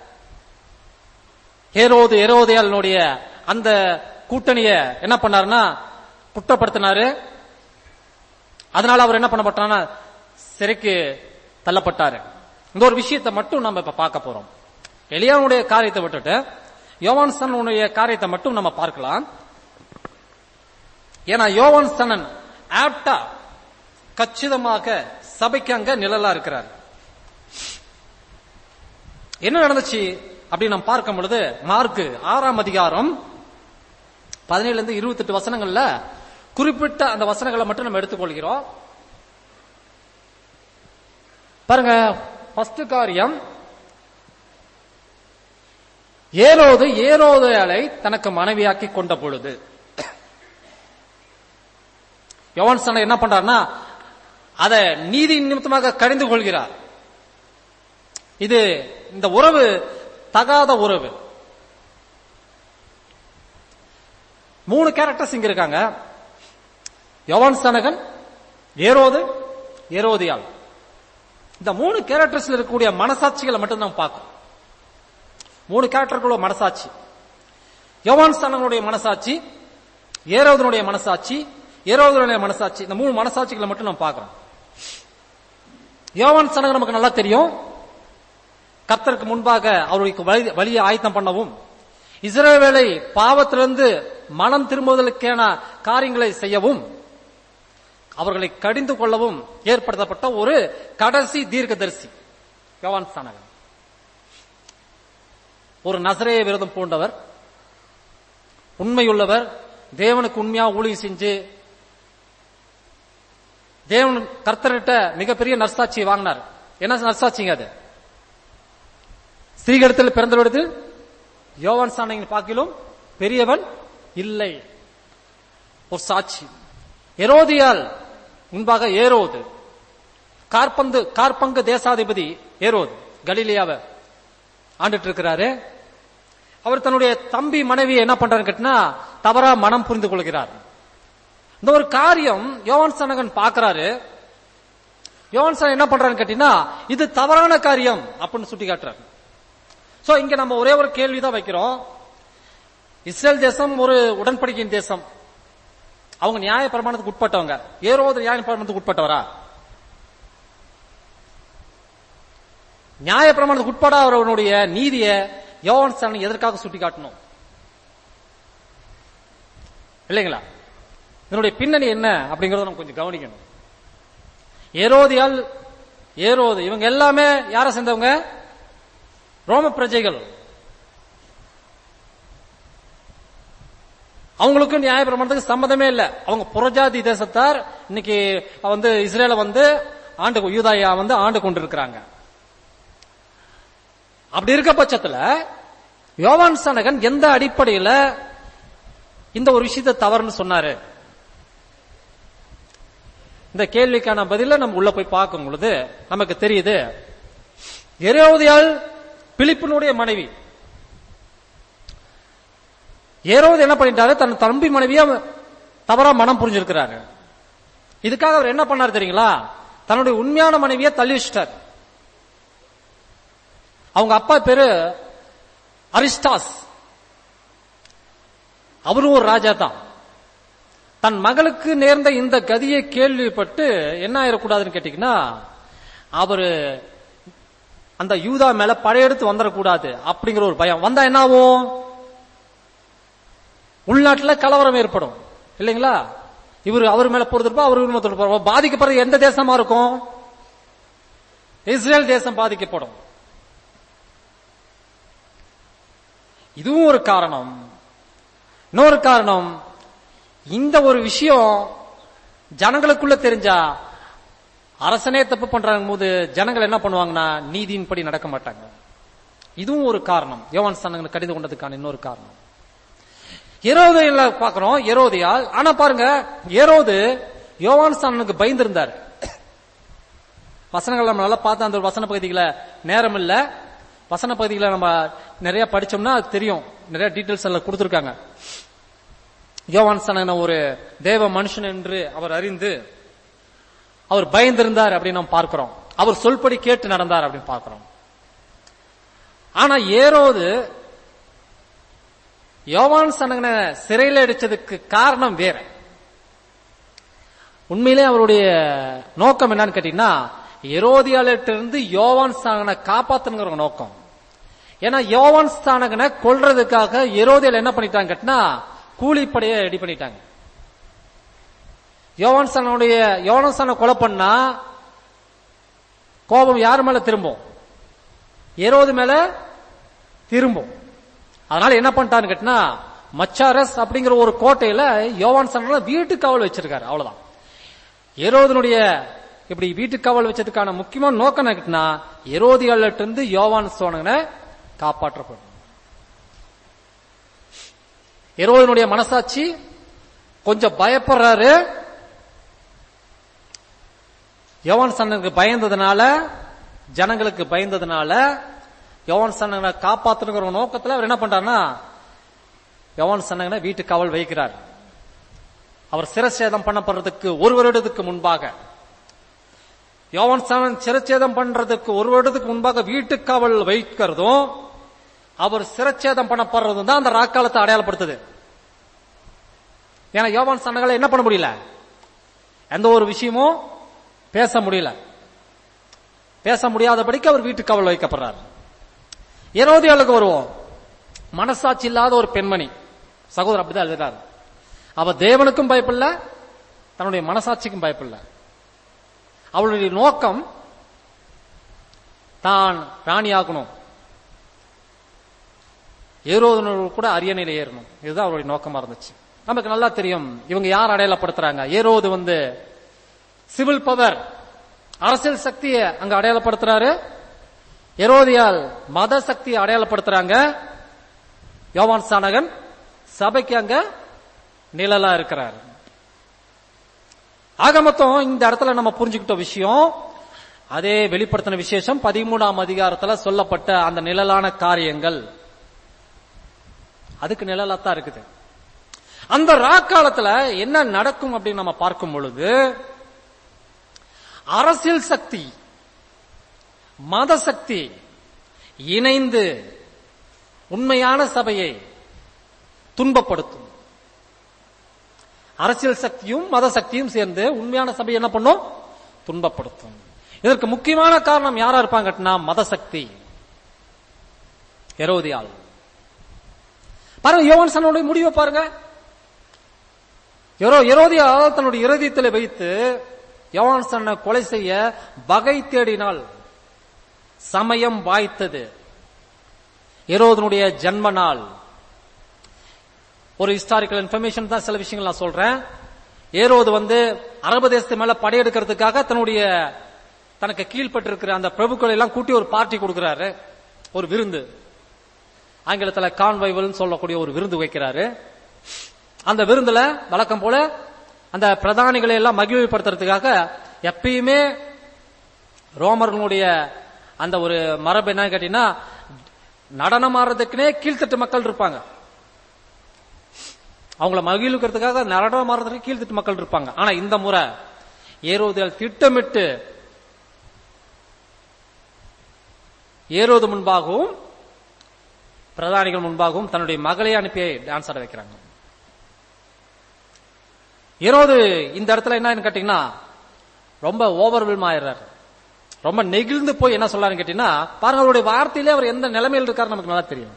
ஹேரோது எரோதையாளனுடைய அந்த கூட்டணிய என்ன பண்ணாருன்னா குற்றப்படுத்தினாரு அதனால அவர் என்ன பண்ணப்பட்டார்னா சிறைக்கு தள்ளப்பட்டாரு இந்த ஒரு விஷயத்தை மட்டும் நம்ம இப்ப பார்க்க போறோம் எலியானுடைய காரியத்தை விட்டுட்டு யோவான் சனனுடைய காரியத்தை மட்டும் நம்ம பார்க்கலாம் ஏன்னா யோவான் சனன் ஆப்டா கச்சிதமாக சபைக்கு அங்க நிழலா இருக்கிறார் என்ன நடந்துச்சு அப்படின்னு நம்ம பார்க்கும் பொழுது மார்க்கு ஆறாம் அதிகாரம் பதினேழுல இருந்து இருபத்தெட்டு வசனங்கள்ல குறிப்பிட்ட அந்த வசனங்களை மட்டும் நம்ம எடுத்துக்கொள்கிறோம் பாருங்க ஃபர்ஸ்ட் காரியம் ஏரோது ஏரோதையாலை தனக்கு மனைவியாக்கி கொண்ட பொழுது யோவான் சன என்ன பண்றாருன்னா அதை நீதி நிமித்தமாக கடிந்து கொள்கிறார் இது இந்த உறவு தகாத உறவு மூணு கேரக்டர்ஸ் இங்க இருக்காங்க யோவான் சனகன் ஏரோது ஏரோதியால் இந்த மூணு கேரக்டர்ஸ்ல இருக்கக்கூடிய மனசாட்சிகளை மட்டும் நம்ம பார்க்கணும் மூணு கேரக்டர்களுடைய மனசாட்சி யோவான் சனகனுடைய மனசாட்சி ஏரோதனுடைய மனசாட்சி ஏரோதனுடைய மனசாட்சி இந்த மூணு மனசாட்சிகளை மட்டும் நம்ம பார்க்கிறோம் யோவான் சனகன் நமக்கு நல்லா தெரியும் கர்த்தருக்கு முன்பாக அவருடைய வழி- வழியை ஆயத்தம் பண்ணவும் இஸ்ரவேலை பாவத்திலிருந்து மனம் திரும்புவதற்கான காரியங்களை செய்யவும் அவர்களை கடிந்து கொள்ளவும் ஏற்படுத்தப்பட்ட ஒரு கடைசி தீர்க்கதரிசி யோவான் ஸ்தானகன் ஒரு நசரேய விரதம் பூண்டவர் உண்மையுள்ளவர் தேவனுக்கு உண்மையா ஊழியம் செஞ்சு தேவன் கர்த்தர்கிட்ட மிகப்பெரிய நர்சாட்சி வாங்கினார் என்ன நர்சாட்சிங்க அது ஸ்ரீகடத்தில் பிறந்தவரது யோவான் சாணகின் பாக்கிலும் பெரியவன் இல்லை ஒரு சாட்சி எரோதியால் முன்பாக ஏரோது கார்பந்து கார்பங்கு தேசாதிபதி ஏரோது கலிலியாவை ஆண்டுட்டு இருக்கிறாரு அவர் தன்னுடைய தம்பி மனைவி என்ன பண்றாரு கேட்டினா தவறா மனம் புரிந்து கொள்கிறார் இந்த ஒரு காரியம் யோவான் சனகன் பாக்குறாரு யோவான் சனகன் என்ன பண்றாரு கேட்டீங்கன்னா இது தவறான காரியம் அப்படின்னு சுட்டி காட்டுறாரு சோ இங்க நம்ம ஒரே ஒரு கேள்விதான் வைக்கிறோம் இஸ்ரேல் தேசம் ஒரு உடன்படிக்கையின் தேசம் அவங்க நியாய பிரமாணத்துக்கு உட்பட்டவங்க ஏரோது நியாய பிரமாணத்துக்கு உட்பட்டவரா நியாய பிரமாணத்துக்கு உட்படாதவனுடைய நீதியை யோவான் ஸ்நானன் எதற்காக சுட்டி காட்டணும் இல்லைங்களா இதனுடைய பின்னணி என்ன அப்படிங்கறத நம்ம கொஞ்சம் கவனிக்கணும் ஏரோதியால் ஏரோது இவங்க எல்லாமே யார சேர்ந்தவங்க ரோம பிரஜைகள் அவங்களுக்கு நியாய பிரமாணத்துக்கு சம்மதமே இல்ல அவங்க புறஜாதி தேசத்தார் இன்னைக்கு வந்து இஸ்ரேல வந்து ஆண்டு யூதாயா வந்து ஆண்டு கொண்டிருக்கிறாங்க அப்படி இருக்க பட்சத்துல யோவான் சனகன் எந்த அடிப்படையில இந்த ஒரு விஷயத்தை தவறுன்னு சொன்னாரு இந்த கேள்விக்கான பதில நம்ம உள்ள போய் பார்க்கும் பொழுது நமக்கு தெரியுது எரோதியால் பிலிப்பினுடைய மனைவி ஏரோது என்ன பண்ணிட்டாரு தன் தம்பி மனைவிய தவறா மனம் புரிஞ்சிருக்கிறாரு இதுக்காக அவர் என்ன பண்ணாரு தெரியுங்களா தன்னுடைய உண்மையான மனைவியை தள்ளி வச்சிட்டார் அவங்க அப்பா பேரு அரிஸ்டாஸ் அவரும் ஒரு ராஜா தான் தன் மகளுக்கு நேர்ந்த இந்த கதியை கேள்விப்பட்டு என்ன ஆயிடக்கூடாதுன்னு கேட்டீங்கன்னா அவரு அந்த யூதா மேல படையெடுத்து வந்துடக்கூடாது அப்படிங்கிற ஒரு பயம் வந்தா என்ன ஆகும் உள்நாட்டுல கலவரம் ஏற்படும் இல்லைங்களா இவர் அவர் மேல போறதுப்பா அவர் மேல போறப்ப பாதிக்கப்படுறது எந்த தேசமா இருக்கும் இஸ்ரேல் தேசம் பாதிக்கப்படும் இதுவும் ஒரு காரணம் இன்னொரு காரணம் இந்த ஒரு விஷயம் ஜனங்களுக்குள்ள தெரிஞ்சா அரசனே தப்பு பண்றாங்க போது ஜனங்கள் என்ன பண்ணுவாங்கன்னா நீதியின்படி நடக்க மாட்டாங்க இதுவும் ஒரு காரணம் யோவான் ஸ்தானங்களை கடிந்து கொண்டதுக்கான இன்னொரு காரணம் எரோதையில பாக்குறோம் எரோதியால் ஆனா பாருங்க எரோது யோவான் ஸ்தானனுக்கு பயந்திருந்தார் வசனங்கள் நம்ம நல்லா பார்த்தா அந்த ஒரு வசன பகுதிகளை நேரம் இல்ல வசன பகுதிகளை நம்ம நிறைய படிச்சோம்னா அது தெரியும் நிறைய டீட்டெயில்ஸ் எல்லாம் கொடுத்திருக்காங்க யோவான் சனன ஒரு தேவ மனுஷன் என்று அவர் அறிந்து அவர் பயந்திருந்தார் அப்படின்னு நம்ம பார்க்கிறோம் அவர் சொல்படி கேட்டு நடந்தார் அப்படின்னு பார்க்கிறோம் ஆனா ஏரோது யோவான் சனகனை சிறையில் அடிச்சதுக்கு காரணம் வேற உண்மையிலே அவருடைய நோக்கம் என்னன்னு கேட்டீங்கன்னா எரோதியாலிட்டிருந்து யோவான் ஸ்தானகனை காப்பாத்தணுங்கிற நோக்கம் ஏன்னா யோவான் ஸ்தானகனை கொல்றதுக்காக எரோதியால் என்ன பண்ணிட்டாங்க கேட்டினா கூலிப்படையை ரெடி பண்ணிட்டாங்க யோவான் ஸ்தானுடைய யோவான் ஸ்தானை கொலை பண்ணா கோபம் யார் மேல திரும்பும் எரோது மேல திரும்பும் அதனால என்ன பண்ணிட்டான்னு கேட்டினா மச்சாரஸ் அப்படிங்கிற ஒரு கோட்டையில யோவான் சன வீட்டு காவல் வச்சிருக்காரு அவ்வளவுதான் எரோதனுடைய இப்படி வீட்டு காவல் வச்சதுக்கான முக்கியமான நோக்கம் என்ன கேட்டினா எரோதியாலிட்ட இருந்து யோவான் சோனகனை காப்பாற்றப்படும் எரோதனுடைய மனசாட்சி கொஞ்சம் பயப்படுறாரு யோவான் சன்னனுக்கு பயந்ததுனால ஜனங்களுக்கு பயந்ததுனால யோவான் சன்னகனை காப்பாத்தணுங்கிற ஒரு நோக்கத்துல அவர் என்ன பண்றாருன்னா யோவான் சன்னகனை வீட்டு காவல் வைக்கிறார் அவர் சிரச்சேதம் பண்ணப்படுறதுக்கு ஒரு வருடத்துக்கு முன்பாக யோவான் சன்னன் சிரச்சேதம் பண்றதுக்கு ஒரு வருடத்துக்கு முன்பாக வீட்டு காவல் வைக்கிறதும் அவர் சிரச்சேதம் பண்ணப்படுறதும் தான் அந்த ராக்காலத்தை அடையாளப்படுத்துது ஏன்னா யோவான் சன்னகளை என்ன பண்ண முடியல எந்த ஒரு விஷயமும் பேச முடியல பேச முடியாதபடிக்கு அவர் வீட்டு காவல் வைக்கப்படுறார் ஏரோதியாளுக்கு வருவோம் மனசாட்சி இல்லாத ஒரு பெண்மணி சகோதரர் அப்படிதான் எழுதுறாரு அவ தேவனுக்கும் பயப்படல தன்னுடைய மனசாட்சிக்கும் பயப்படல அவளுடைய நோக்கம் தான் ராணியாகணும் ஏரோதனோடு கூட அரியணையில ஏறணும் இதுதான் அவருடைய நோக்கமா இருந்துச்சு நமக்கு நல்லா தெரியும் இவங்க யார் அடையாளப்படுத்துறாங்க ஏரோது வந்து சிவில் பவர் அரசியல் சக்தியை அங்க அடையாளப்படுத்துறாரு எரோதியால் மத சக்தியை அடையாளப்படுத்துறாங்க யோவான் சானகன் சபைக்கு அங்க நிழலா இருக்கிறார் ஆக மொத்தம் இந்த இடத்துல நம்ம புரிஞ்சுக்கிட்ட விஷயம் அதே வெளிப்படுத்தின விசேஷம் பதிமூணாம் அதிகாரத்துல சொல்லப்பட்ட அந்த நிழலான காரியங்கள் அதுக்கு நிழலாத்தான் இருக்குது அந்த ராக்காலத்துல என்ன நடக்கும் அப்படின்னு நம்ம பார்க்கும் பொழுது அரசியல் சக்தி மத சக்தி இணைந்து உண்மையான சபையை துன்பப்படுத்தும் அரசியல் சக்தியும் மத சக்தியும் சேர்ந்து உண்மையான சபையை என்ன பண்ணும் துன்பப்படுத்தும் இதற்கு முக்கியமான காரணம் யாரா இருப்பாங்கன்னா மத சக்தி எரோதியால் பாருங்க யோவான் சனுடைய முடிவை பாருங்க எரோ எரோதியால் தன்னுடைய இருதயத்தில் வைத்து யோவான் சன்னை கொலை செய்ய வகை தேடினால் சமயம் வாய்த்தது எரோதனுடைய ஜன்ம நாள் ஒரு ஹிஸ்டாரிக்கல் இன்ஃபர்மேஷன் தான் சில விஷயங்கள் நான் சொல்றேன் ஏரோது வந்து அரபு தேசத்து மேல படையெடுக்கிறதுக்காக தன்னுடைய தனக்கு கீழ்பட்டிருக்கிற அந்த பிரபுக்களை எல்லாம் கூட்டி ஒரு பார்ட்டி கொடுக்கிறாரு ஒரு விருந்து ஆங்கிலத்துல கான்வைவல் சொல்லக்கூடிய ஒரு விருந்து வைக்கிறாரு அந்த விருந்துல வழக்கம் போல அந்த பிரதானிகளை எல்லாம் மகிழ்வுபடுத்துறதுக்காக எப்பயுமே ரோமர்களுடைய அந்த ஒரு மரபு என்ன கேட்டீங்கன்னா நடனம் ஆடுறதுக்குனே கீழ்த்தட்டு மக்கள் இருப்பாங்க அவங்கள மகிழ்வுக்கிறதுக்காக நடனம் ஆடுறதுக்கு கீழ்த்தட்டு மக்கள் இருப்பாங்க ஆனா இந்த முறை ஏரோதியால் திட்டமிட்டு ஏரோது முன்பாகவும் பிரதானிகள் முன்பாகவும் தன்னுடைய மகளை அனுப்பி டான்ஸ் ஆட வைக்கிறாங்க ஏரோது இந்த இடத்துல என்னன்னு கேட்டீங்கன்னா ரொம்ப ஓவர்வெல்ம் ஆயிடுறாரு ரொம்ப நெகிழ்ந்து போய் என்ன சொல்றாருன்னு கேட்டீங்கன்னா பாருங்க அவருடைய வார்த்தையிலே அவர் எந்த நிலைமையில் இருக்காரு நமக்கு நல்லா தெரியும்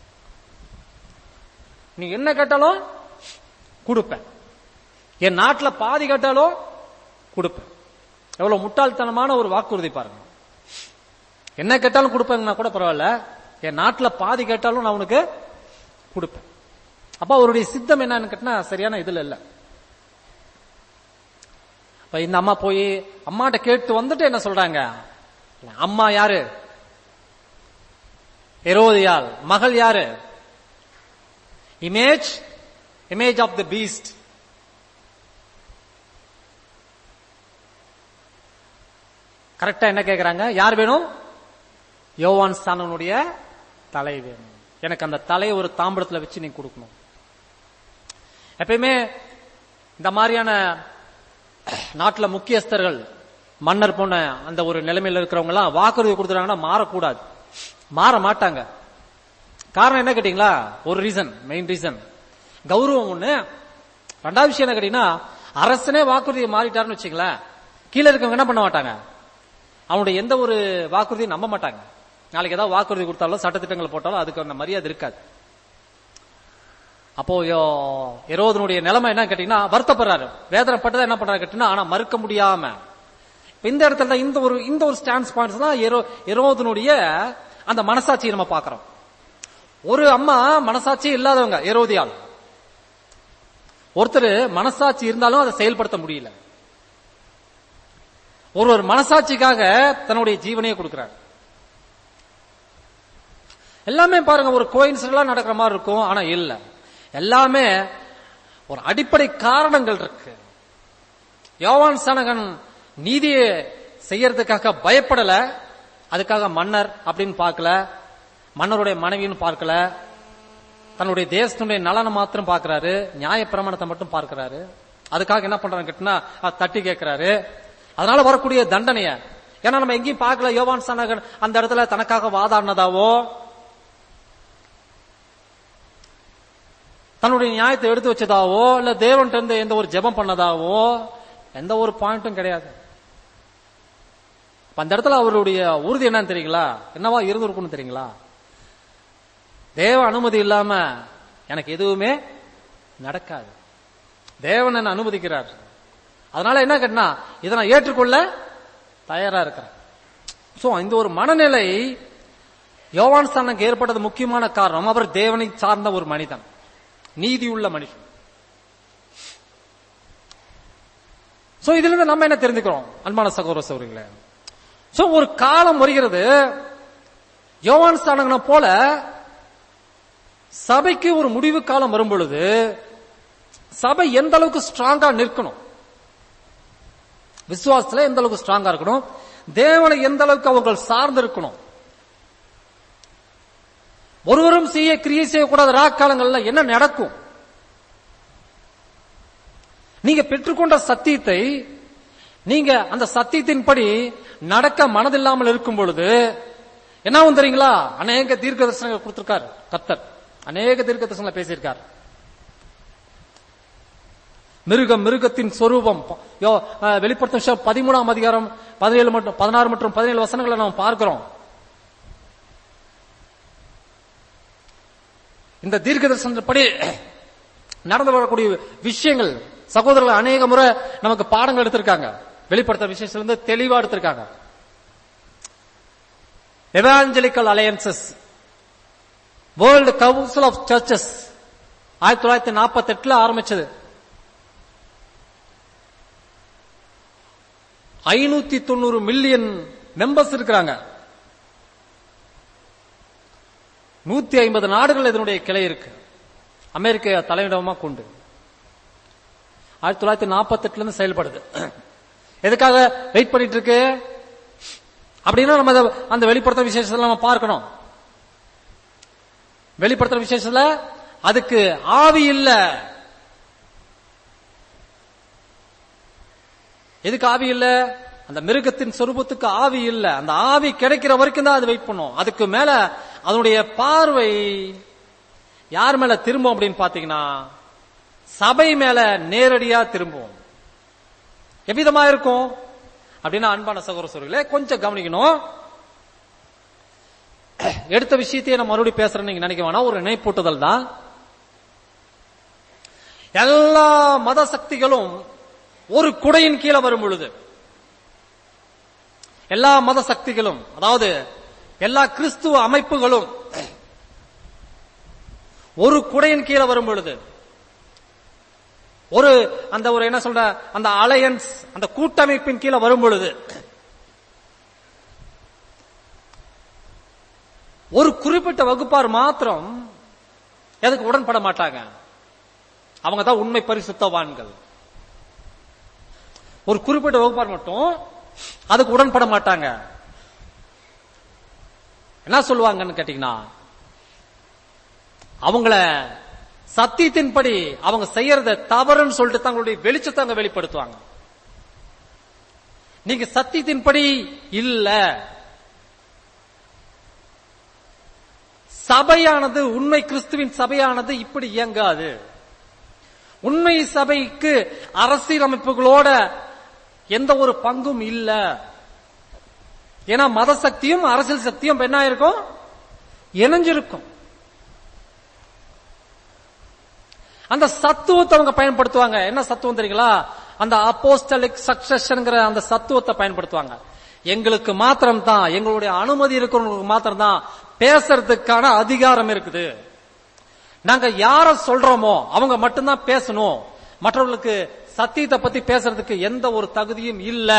நீ என்ன கேட்டாலும் கொடுப்பேன் என் நாட்டுல பாதி கேட்டாலும் கொடுப்பேன் எவ்வளவு முட்டாள்தனமான ஒரு வாக்குறுதி பாருங்க என்ன கேட்டாலும் கொடுப்பேங்கன்னா கூட பரவாயில்ல என் நாட்டுல பாதி கேட்டாலும் நான் உனக்கு கொடுப்பேன் அப்ப அவருடைய சித்தம் என்னன்னு கேட்டா சரியான இதுல இல்ல இப்ப இந்த அம்மா போய் அம்மாட்ட கேட்டு வந்துட்டு என்ன சொல்றாங்க அம்மா யாரு எரோதியால் மகள் யாரு image image of the beast கரெக்டா என்ன கேக்குறாங்க யார் வேணும் யோவான் ஸ்தானனுடைய தலை வேணும் எனக்கு அந்த தலையை ஒரு தாம்பரத்துல வச்சு நீ கொடுக்கணும் எப்பயுமே இந்த மாதிரியான நாட்டுல முக்கியஸ்தர்கள் மன்னர் போன அந்த ஒரு நிலைமையில இருக்கிறவங்க எல்லாம் வாக்குறுதி கொடுத்துறாங்கன்னா மாறக்கூடாது மாற மாட்டாங்க காரணம் என்ன கேட்டீங்களா ஒரு ரீசன் மெயின் ரீசன் கௌரவம் ஒண்ணு ரெண்டாவது விஷயம் என்ன கேட்டீங்கன்னா அரசனே வாக்குறுதியை மாறிட்டாருன்னு வச்சுங்களேன் கீழே இருக்கவங்க என்ன பண்ண மாட்டாங்க அவனுடைய எந்த ஒரு வாக்குறுதியும் நம்ப மாட்டாங்க நாளைக்கு ஏதாவது வாக்குறுதி கொடுத்தாலும் சட்டத்திட்டங்கள் போட்டாலும் அதுக்கு அந்த மரியாதை இருக்காது அப்போ எரோதனுடைய நிலைமை என்ன கேட்டீங்கன்னா வருத்தப்படுறாரு வேதனைப்பட்டதை என்ன பண்றாரு கேட்டீங்கன்னா ஆனா மறுக்க முடியாம இப்ப இந்த இடத்துல தான் இந்த ஒரு இந்த ஒரு ஸ்டாண்ட்ஸ் பாயிண்ட்ஸ் தான் எரோ எரோதனுடைய அந்த மனசாட்சியை நம்ம பாக்குறோம் ஒரு அம்மா மனசாட்சி இல்லாதவங்க எரோதியால் ஒருத்தர் மனசாட்சி இருந்தாலும் அதை செயல்படுத்த முடியல ஒரு ஒரு மனசாட்சிக்காக தன்னுடைய ஜீவனையே கொடுக்கிறார் எல்லாமே பாருங்க ஒரு கோயின்சிடலா நடக்கிற மாதிரி இருக்கும் ஆனா இல்ல எல்லாமே ஒரு அடிப்படை காரணங்கள் இருக்கு யோவான் சனகன் நீதியை செய்யறதுக்காக பயப்படல அதுக்காக மன்னர் அப்படின்னு பார்க்கல மன்னருடைய மனைவின்னு பார்க்கல தன்னுடைய தேசத்தினுடைய நலனை மாத்திரம் பார்க்கிறாரு நியாய பிரமாணத்தை மட்டும் பார்க்கிறாரு அதுக்காக என்ன பண்றாங்க கேட்டினா தட்டி கேட்கிறாரு அதனால வரக்கூடிய தண்டனைய ஏன்னா நம்ம எங்கேயும் பார்க்கல யோவான் சனகன் அந்த இடத்துல தனக்காக வாதாடினதாவோ தன்னுடைய நியாயத்தை எடுத்து வச்சதாவோ இல்ல தேவன்ட்ட இருந்து எந்த ஒரு ஜெபம் பண்ணதாவோ எந்த ஒரு பாயிண்ட்டும் கிடையாது அந்த இடத்துல அவருடைய உறுதி என்னன்னு தெரியுங்களா என்னவா இருந்திருக்கும்னு தெரியுங்களா தேவ அனுமதி இல்லாம எனக்கு எதுவுமே நடக்காது தேவன் என்ன அனுமதிக்கிறார் அதனால என்ன கேட்டா இதை நான் ஏற்றுக்கொள்ள தயாரா இருக்கிறேன் சோ இந்த ஒரு மனநிலை யோவான் ஸ்தானுக்கு ஏற்பட்டது முக்கியமான காரணம் அவர் தேவனை சார்ந்த ஒரு மனிதன் நீதியுள்ள மனுஷன் சோ இதுல இருந்து நம்ம என்ன தெரிஞ்சுக்கிறோம் அன்பான சகோதர சகோதரிகளே சோ ஒரு காலம் வருகிறது யோவான் ஸ்தானங்கன போல சபைக்கு ஒரு முடிவு காலம் வரும் பொழுது சபை எந்த அளவுக்கு ஸ்ட்ராங்கா நிற்கணும் விசுவாசத்துல எந்த அளவுக்கு ஸ்ட்ராங்கா இருக்கணும் தேவனை எந்த அளவுக்கு அவர்கள் சார்ந்து இருக்கணும் ஒருவரும் செய்ய கிரியை செய்யக்கூடாத ராக்காலங்கள்ல என்ன நடக்கும் நீங்க பெற்றுக்கொண்ட சத்தியத்தை நீங்க அந்த சத்தியத்தின்படி நடக்க மனதில்லாமல் இருக்கும் பொழுது என்ன ஆகும் தெரியுங்களா அநேக தீர்க்க தரிசனங்கள் கொடுத்திருக்கார் கத்தர் அநேக தீர்க்க தரிசனங்களை பேசியிருக்கார் மிருகம் மிருகத்தின் சொரூபம் யோ அஹ், வெளிப்படுத்தும் விஷயம் பதிமூணாம் அதிகாரம் பதினேழு மற்றும் பதினாறு மற்றும் பதினேழு வசனங்களை நாம் பார்க்கிறோம் இந்த தீர்க்க தரிசனப்படி நடந்து வரக்கூடிய விஷயங்கள் சகோதரர்கள் அநேக முறை நமக்கு பாடங்கள் எடுத்திருக்காங்க வெளிப்படுத்த விசேஷத்துல இருந்து தெளிவா எடுத்திருக்காங்க evangelical alliances world council of churches ஆயிரத்தி தொள்ளாயிரத்தி நாற்பத்தி எட்டுல ஆரம்பிச்சது ஐநூத்தி தொண்ணூறு மில்லியன் மெம்பர்ஸ் இருக்கிறாங்க நூத்தி ஐம்பது நாடுகள் இதனுடைய கிளை இருக்கு அமெரிக்க தலையிடமா கொண்டு ஆயிரத்தி தொள்ளாயிரத்தி நாற்பத்தி எட்டுல இருந்து செயல்படுது எதுக்காக வெயிட் பண்ணிட்டு இருக்கு அப்படின்னா நம்ம அத- அந்த வெளிப்படுத்த விசேஷத்துல நம்ம பார்க்கணும் வெளிப்படுத்துற விசேஷத்துல அதுக்கு ஆவி இல்ல எதுக்கு ஆவி இல்ல அந்த மிருகத்தின் சொரூபத்துக்கு ஆவி இல்ல அந்த ஆவி கிடைக்கிற வரைக்கும் தான் அது வெயிட் பண்ணும் அதுக்கு மேல அதனுடைய பார்வை யார் மேல திரும்பும் அப்படின்னு பாத்தீங்கன்னா சபை மேல நேரடியா திரும்பும் எவ்விதமா இருக்கும் அப்படின்னா அன்பான சகோதர சகோதரிகளே கொஞ்சம் கவனிக்கணும் எடுத்த விஷயத்தையே நான் மறுபடியும் பேசுறேன்னு நீங்க நினைக்க வேணாம் ஒரு நினைப்பூட்டுதல் தான் எல்லா மத சக்திகளும் ஒரு குடையின் கீழே வரும் பொழுது எல்லா மத சக்திகளும் அதாவது எல்லா கிறிஸ்துவ அமைப்புகளும் ஒரு குடையின் கீழே வரும் பொழுது ஒரு அந்த ஒரு என்ன சொல்ற அந்த அலையன்ஸ் அந்த கூட்டமைப்பின் கீழே வரும் பொழுது ஒரு குறிப்பிட்ட வகுப்பார் மாத்திரம் எதுக்கு உடன்பட மாட்டாங்க அவங்க தான் உண்மை பரிசுத்தவான்கள் ஒரு குறிப்பிட்ட வகுப்பார் மட்டும் அதுக்கு உடன்பட மாட்டாங்க என்ன சொல்லுவாங்கன்னு கேட்டீங்கன்னா அவங்கள சத்தியத்தின்படி அவங்க செய்யறத தவறுன்னு சொல்லிட்டு தங்களுடைய வெளிச்சத்தை அங்க வெளிப்படுத்துவாங்க நீங்க சத்தியத்தின்படி இல்ல சபையானது உண்மை கிறிஸ்துவின் சபையானது இப்படி இயங்காது உண்மை சபைக்கு அரசியலமைப்புகளோட எந்த ஒரு பங்கும் இல்ல ஏன்னா மத சக்தியும் அரசியல் சக்தியும் என்ன இருக்கும் இணைஞ்சிருக்கும் அந்த சத்துவத்தை அவங்க பயன்படுத்துவாங்க என்ன சத்துவம் தெரியுங்களா அந்த அப்போஸ்டலிக் சக்சஷன்ங்கிற அந்த சத்துவத்தை பயன்படுத்துவாங்க எங்களுக்கு மாத்திரம் தான் எங்களுடைய அனுமதி இருக்கிறவங்களுக்கு மாத்திரம் தான் பேசுறதுக்கான அதிகாரம் இருக்குது நாங்க யார சொல்றோமோ அவங்க மட்டும்தான் பேசணும் மற்றவர்களுக்கு சத்தியத்தை பத்தி பேசுறதுக்கு எந்த ஒரு தகுதியும் இல்ல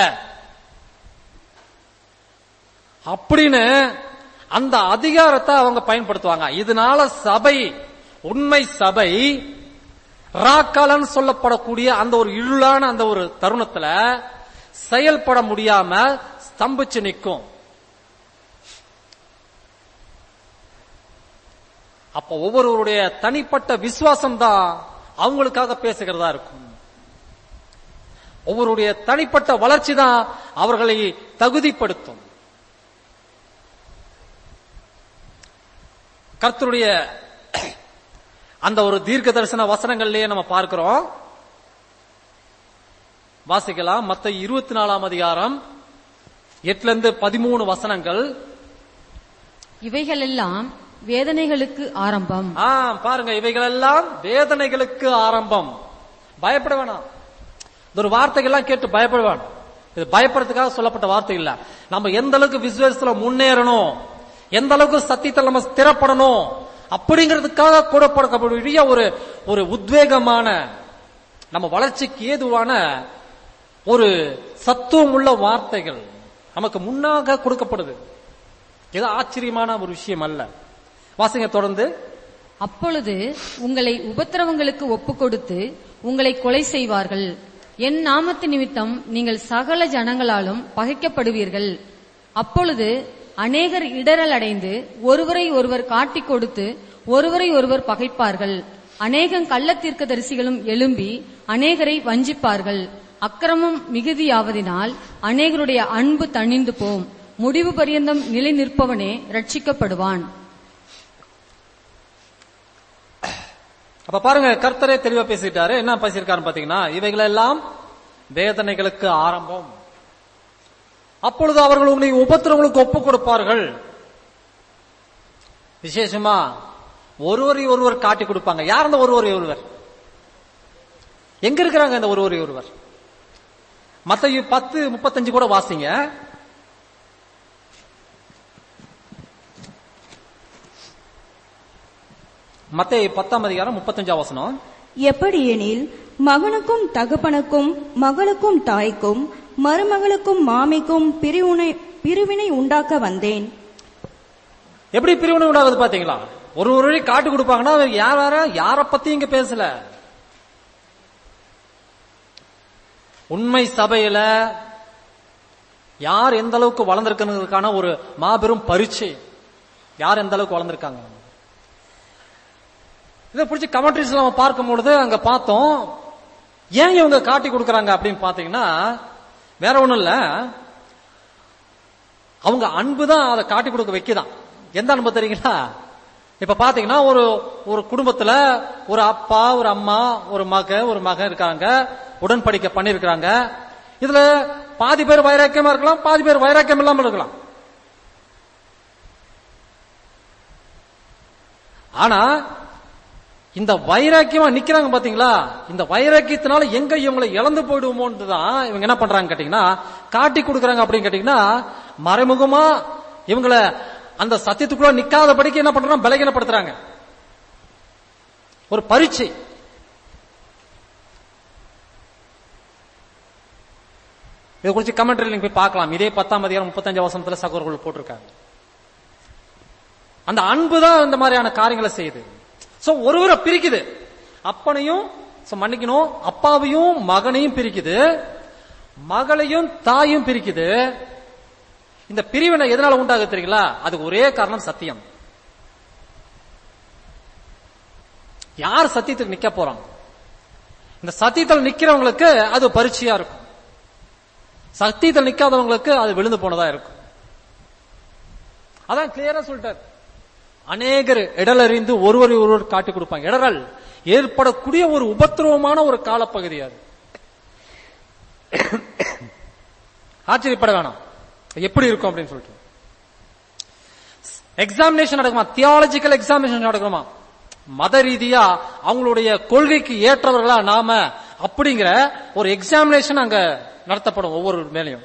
அப்படின்னு அந்த அதிகாரத்தை அவங்க பயன்படுத்துவாங்க இதனால சபை உண்மை சபை ராக்காலன்னு சொல்லப்படக்கூடிய அந்த ஒரு இருளான அந்த ஒரு தருணத்துல செயல்பட முடியாம ஸ்தம்பிச்சு நிற்கும் அப்ப ஒவ்வொருவருடைய தனிப்பட்ட விசுவாசம் தான் அவங்களுக்காக பேசுகிறதா இருக்கும் ஒவ்வொருடைய தனிப்பட்ட வளர்ச்சி தான் அவர்களை தகுதிப்படுத்தும் கர்த்தருடைய அந்த ஒரு தீர்க்க தரிசன வசனங்கள்லயே நம்ம பார்க்கிறோம் வாசிக்கலாம் மத்த இருபத்தி நாலாம் அதிகாரம் எட்டுல இருந்து பதிமூணு வசனங்கள் இவைகளெல்லாம் வேதனைகளுக்கு ஆரம்பம் ஆ பாருங்க இவைகளெல்லாம் வேதனைகளுக்கு ஆரம்பம் பயப்பட வேணாம் இந்த ஒரு வார்த்தைகள்லாம் கேட்டு பயப்பட வேணாம் இது பயப்படுறதுக்காக சொல்லப்பட்ட வார்த்தை இல்ல நம்ம எந்த அளவுக்கு விசுவாசத்துல முன்னேறணும் எந்த அளவுக்கு சத்தியத்தில் நம்ம ஸ்திரப்படணும் அப்படிங்கிறதுக்காக கூடப்படக்கூடிய ஒரு ஒரு உத்வேகமான நம்ம வளர்ச்சிக்கு ஏதுவான ஒரு சத்துவம் உள்ள வார்த்தைகள் நமக்கு முன்னாக கொடுக்கப்படுது இது ஆச்சரியமான ஒரு விஷயம் அல்ல வாசிங்க தொடர்ந்து அப்பொழுது உங்களை உபத்திரவங்களுக்கு ஒப்புக் கொடுத்து உங்களை கொலை செய்வார்கள் என் நாமத்து நிமித்தம் நீங்கள் சகல ஜனங்களாலும் பகைக்கப்படுவீர்கள் அப்பொழுது அநேகர் இடரல் அடைந்து ஒருவரை ஒருவர் காட்டிக் கொடுத்து ஒருவரை ஒருவர் பகைப்பார்கள் அநேகம் கள்ளத்தீர்க்கதரிசிகளும் எழும்பி அநேகரை வஞ்சிப்பார்கள் அக்கிரமம் மிகுதியாவதினால் அநேகருடைய அன்பு தணிந்து போம் முடிவு பரியந்தம் நிலை நிற்பவனே ரட்சிக்கப்படுவான் அப்ப பாருங்க கர்த்தரே தெளிவா பேசிட்டாரு என்ன பேசியிருக்காரு பாத்தீங்கன்னா இவைகளெல்லாம் வேதனைகளுக்கு ஆரம்பம் அப்பொழுது அவர்கள் உங்களை உபத்திரவங்களுக்கு ஒப்புக் கொடுப்பார்கள் விசேஷமா ஒருவரை ஒருவர் காட்டி கொடுப்பாங்க யார் அந்த ஒருவரை ஒருவர் எங்க இருக்கிறாங்க அந்த ஒருவரை ஒருவர் மத்த பத்து முப்பத்தஞ்சு கூட வாசிங்க மத்த பத்தாம் அதிகாரம் முப்பத்தஞ்சாம் வசனம் எப்படியெனில் மகனுக்கும் தகப்பனுக்கும் மகளுக்கும் தாய்க்கும் மருமகளுக்கும் மாமிக்கும் பிரிவினை பிரிவினை உண்டாக்க வந்தேன் எப்படி பிரிவினை உண்டாகுது பாத்தீங்களா ஒரு ஒரு வழி காட்டு கொடுப்பாங்கன்னா அவர் யார் யார யார பத்தி இங்க பேசல உண்மை சபையில யார் எந்த அளவுக்கு வளர்ந்திருக்கிறதுக்கான ஒரு மாபெரும் பரீட்சை யார் எந்த அளவுக்கு வளர்ந்திருக்காங்க இதை பிடிச்சி கமெண்ட்ரிஸ் நம்ம பார்க்கும் பொழுது அங்க பார்த்தோம் ஏன் இவங்க காட்டி கொடுக்கறாங்க அப்படின்னு பாத்தீங்கன்னா வேற ஒண்ணும் இல்ல அவங்க அன்பு தான் அதை காட்டி கொடுக்க வைக்குதான் எந்த அன்பு தெரியுங்களா இப்ப பாத்தீங்கன்னா ஒரு ஒரு குடும்பத்துல ஒரு அப்பா ஒரு அம்மா ஒரு மக ஒரு மகன் இருக்காங்க உடன்படிக்கை பண்ணிருக்கிறாங்க இதுல பாதி பேர் வைராக்கியமா இருக்கலாம் பாதி பேர் வைராக்கியம் இல்லாம இருக்கலாம் ஆனா இந்த வைராக்கியமா நிக்கிறாங்க பாத்தீங்களா இந்த வைராக்கியத்தினால எங்க இவங்களை இழந்து போயிடுவோமோன்னு தான் இவங்க என்ன பண்றாங்க கேட்டீங்கன்னா காட்டி கொடுக்கறாங்க அப்படின்னு கேட்டீங்கன்னா மறைமுகமா இவங்களை அந்த சத்தியத்துக்குள்ள நிக்காதபடிக்கு என்ன பண்றாங்க பலகீனப்படுத்துறாங்க ஒரு பரீட்சை இதை குறிச்சு கமெண்ட்ரி நீங்க போய் பார்க்கலாம் இதே பத்தாம் அதிகாரம் முப்பத்தஞ்சு வசனத்துல சகோதரர்கள் போட்டிருக்காங்க அந்த அன்பு தான் இந்த மாதிரியான காரியங்களை செய்யுது சோ ஒருவரை பிரிக்குது அப்பனையும் so மன்னிக்கணும் அப்பாவையும் மகனையும் பிரிக்குது மகளையும் தாயும் பிரிக்குது இந்த பிரிவினை எதனால உண்டாகுது தெரியுங்களா அதுக்கு ஒரே காரணம் சத்தியம் யார் சத்தியத்துக்கு நிக்க போறாங்க இந்த சத்தியத்தில் நிக்கிறவங்களுக்கு அது பரீட்சையா இருக்கும் சத்தியத்தில் நிக்காதவங்களுக்கு அது விழுந்து போனதா இருக்கும் அதான் கிளியரா சொல்லிட்டார் அநேகர் இடலறிந்து ஒருவரை ஒருவர் காட்டி கொடுப்பாங்க இடரல் ஏற்படக்கூடிய ஒரு உபத்திரவமான ஒரு காலப்பகுதி அது ஆச்சரியப்பட வேணாம் எப்படி இருக்கும் அப்படின்னு சொல்லிட்டு எக்ஸாமினேஷன் நடக்குமா தியாலஜிக்கல் எக்ஸாமினேஷன் நடக்குமா மத ரீதியா அவங்களுடைய கொள்கைக்கு ஏற்றவர்களா நாம அப்படிங்கிற ஒரு எக்ஸாமினேஷன் அங்க நடத்தப்படும் ஒவ்வொரு மேலையும்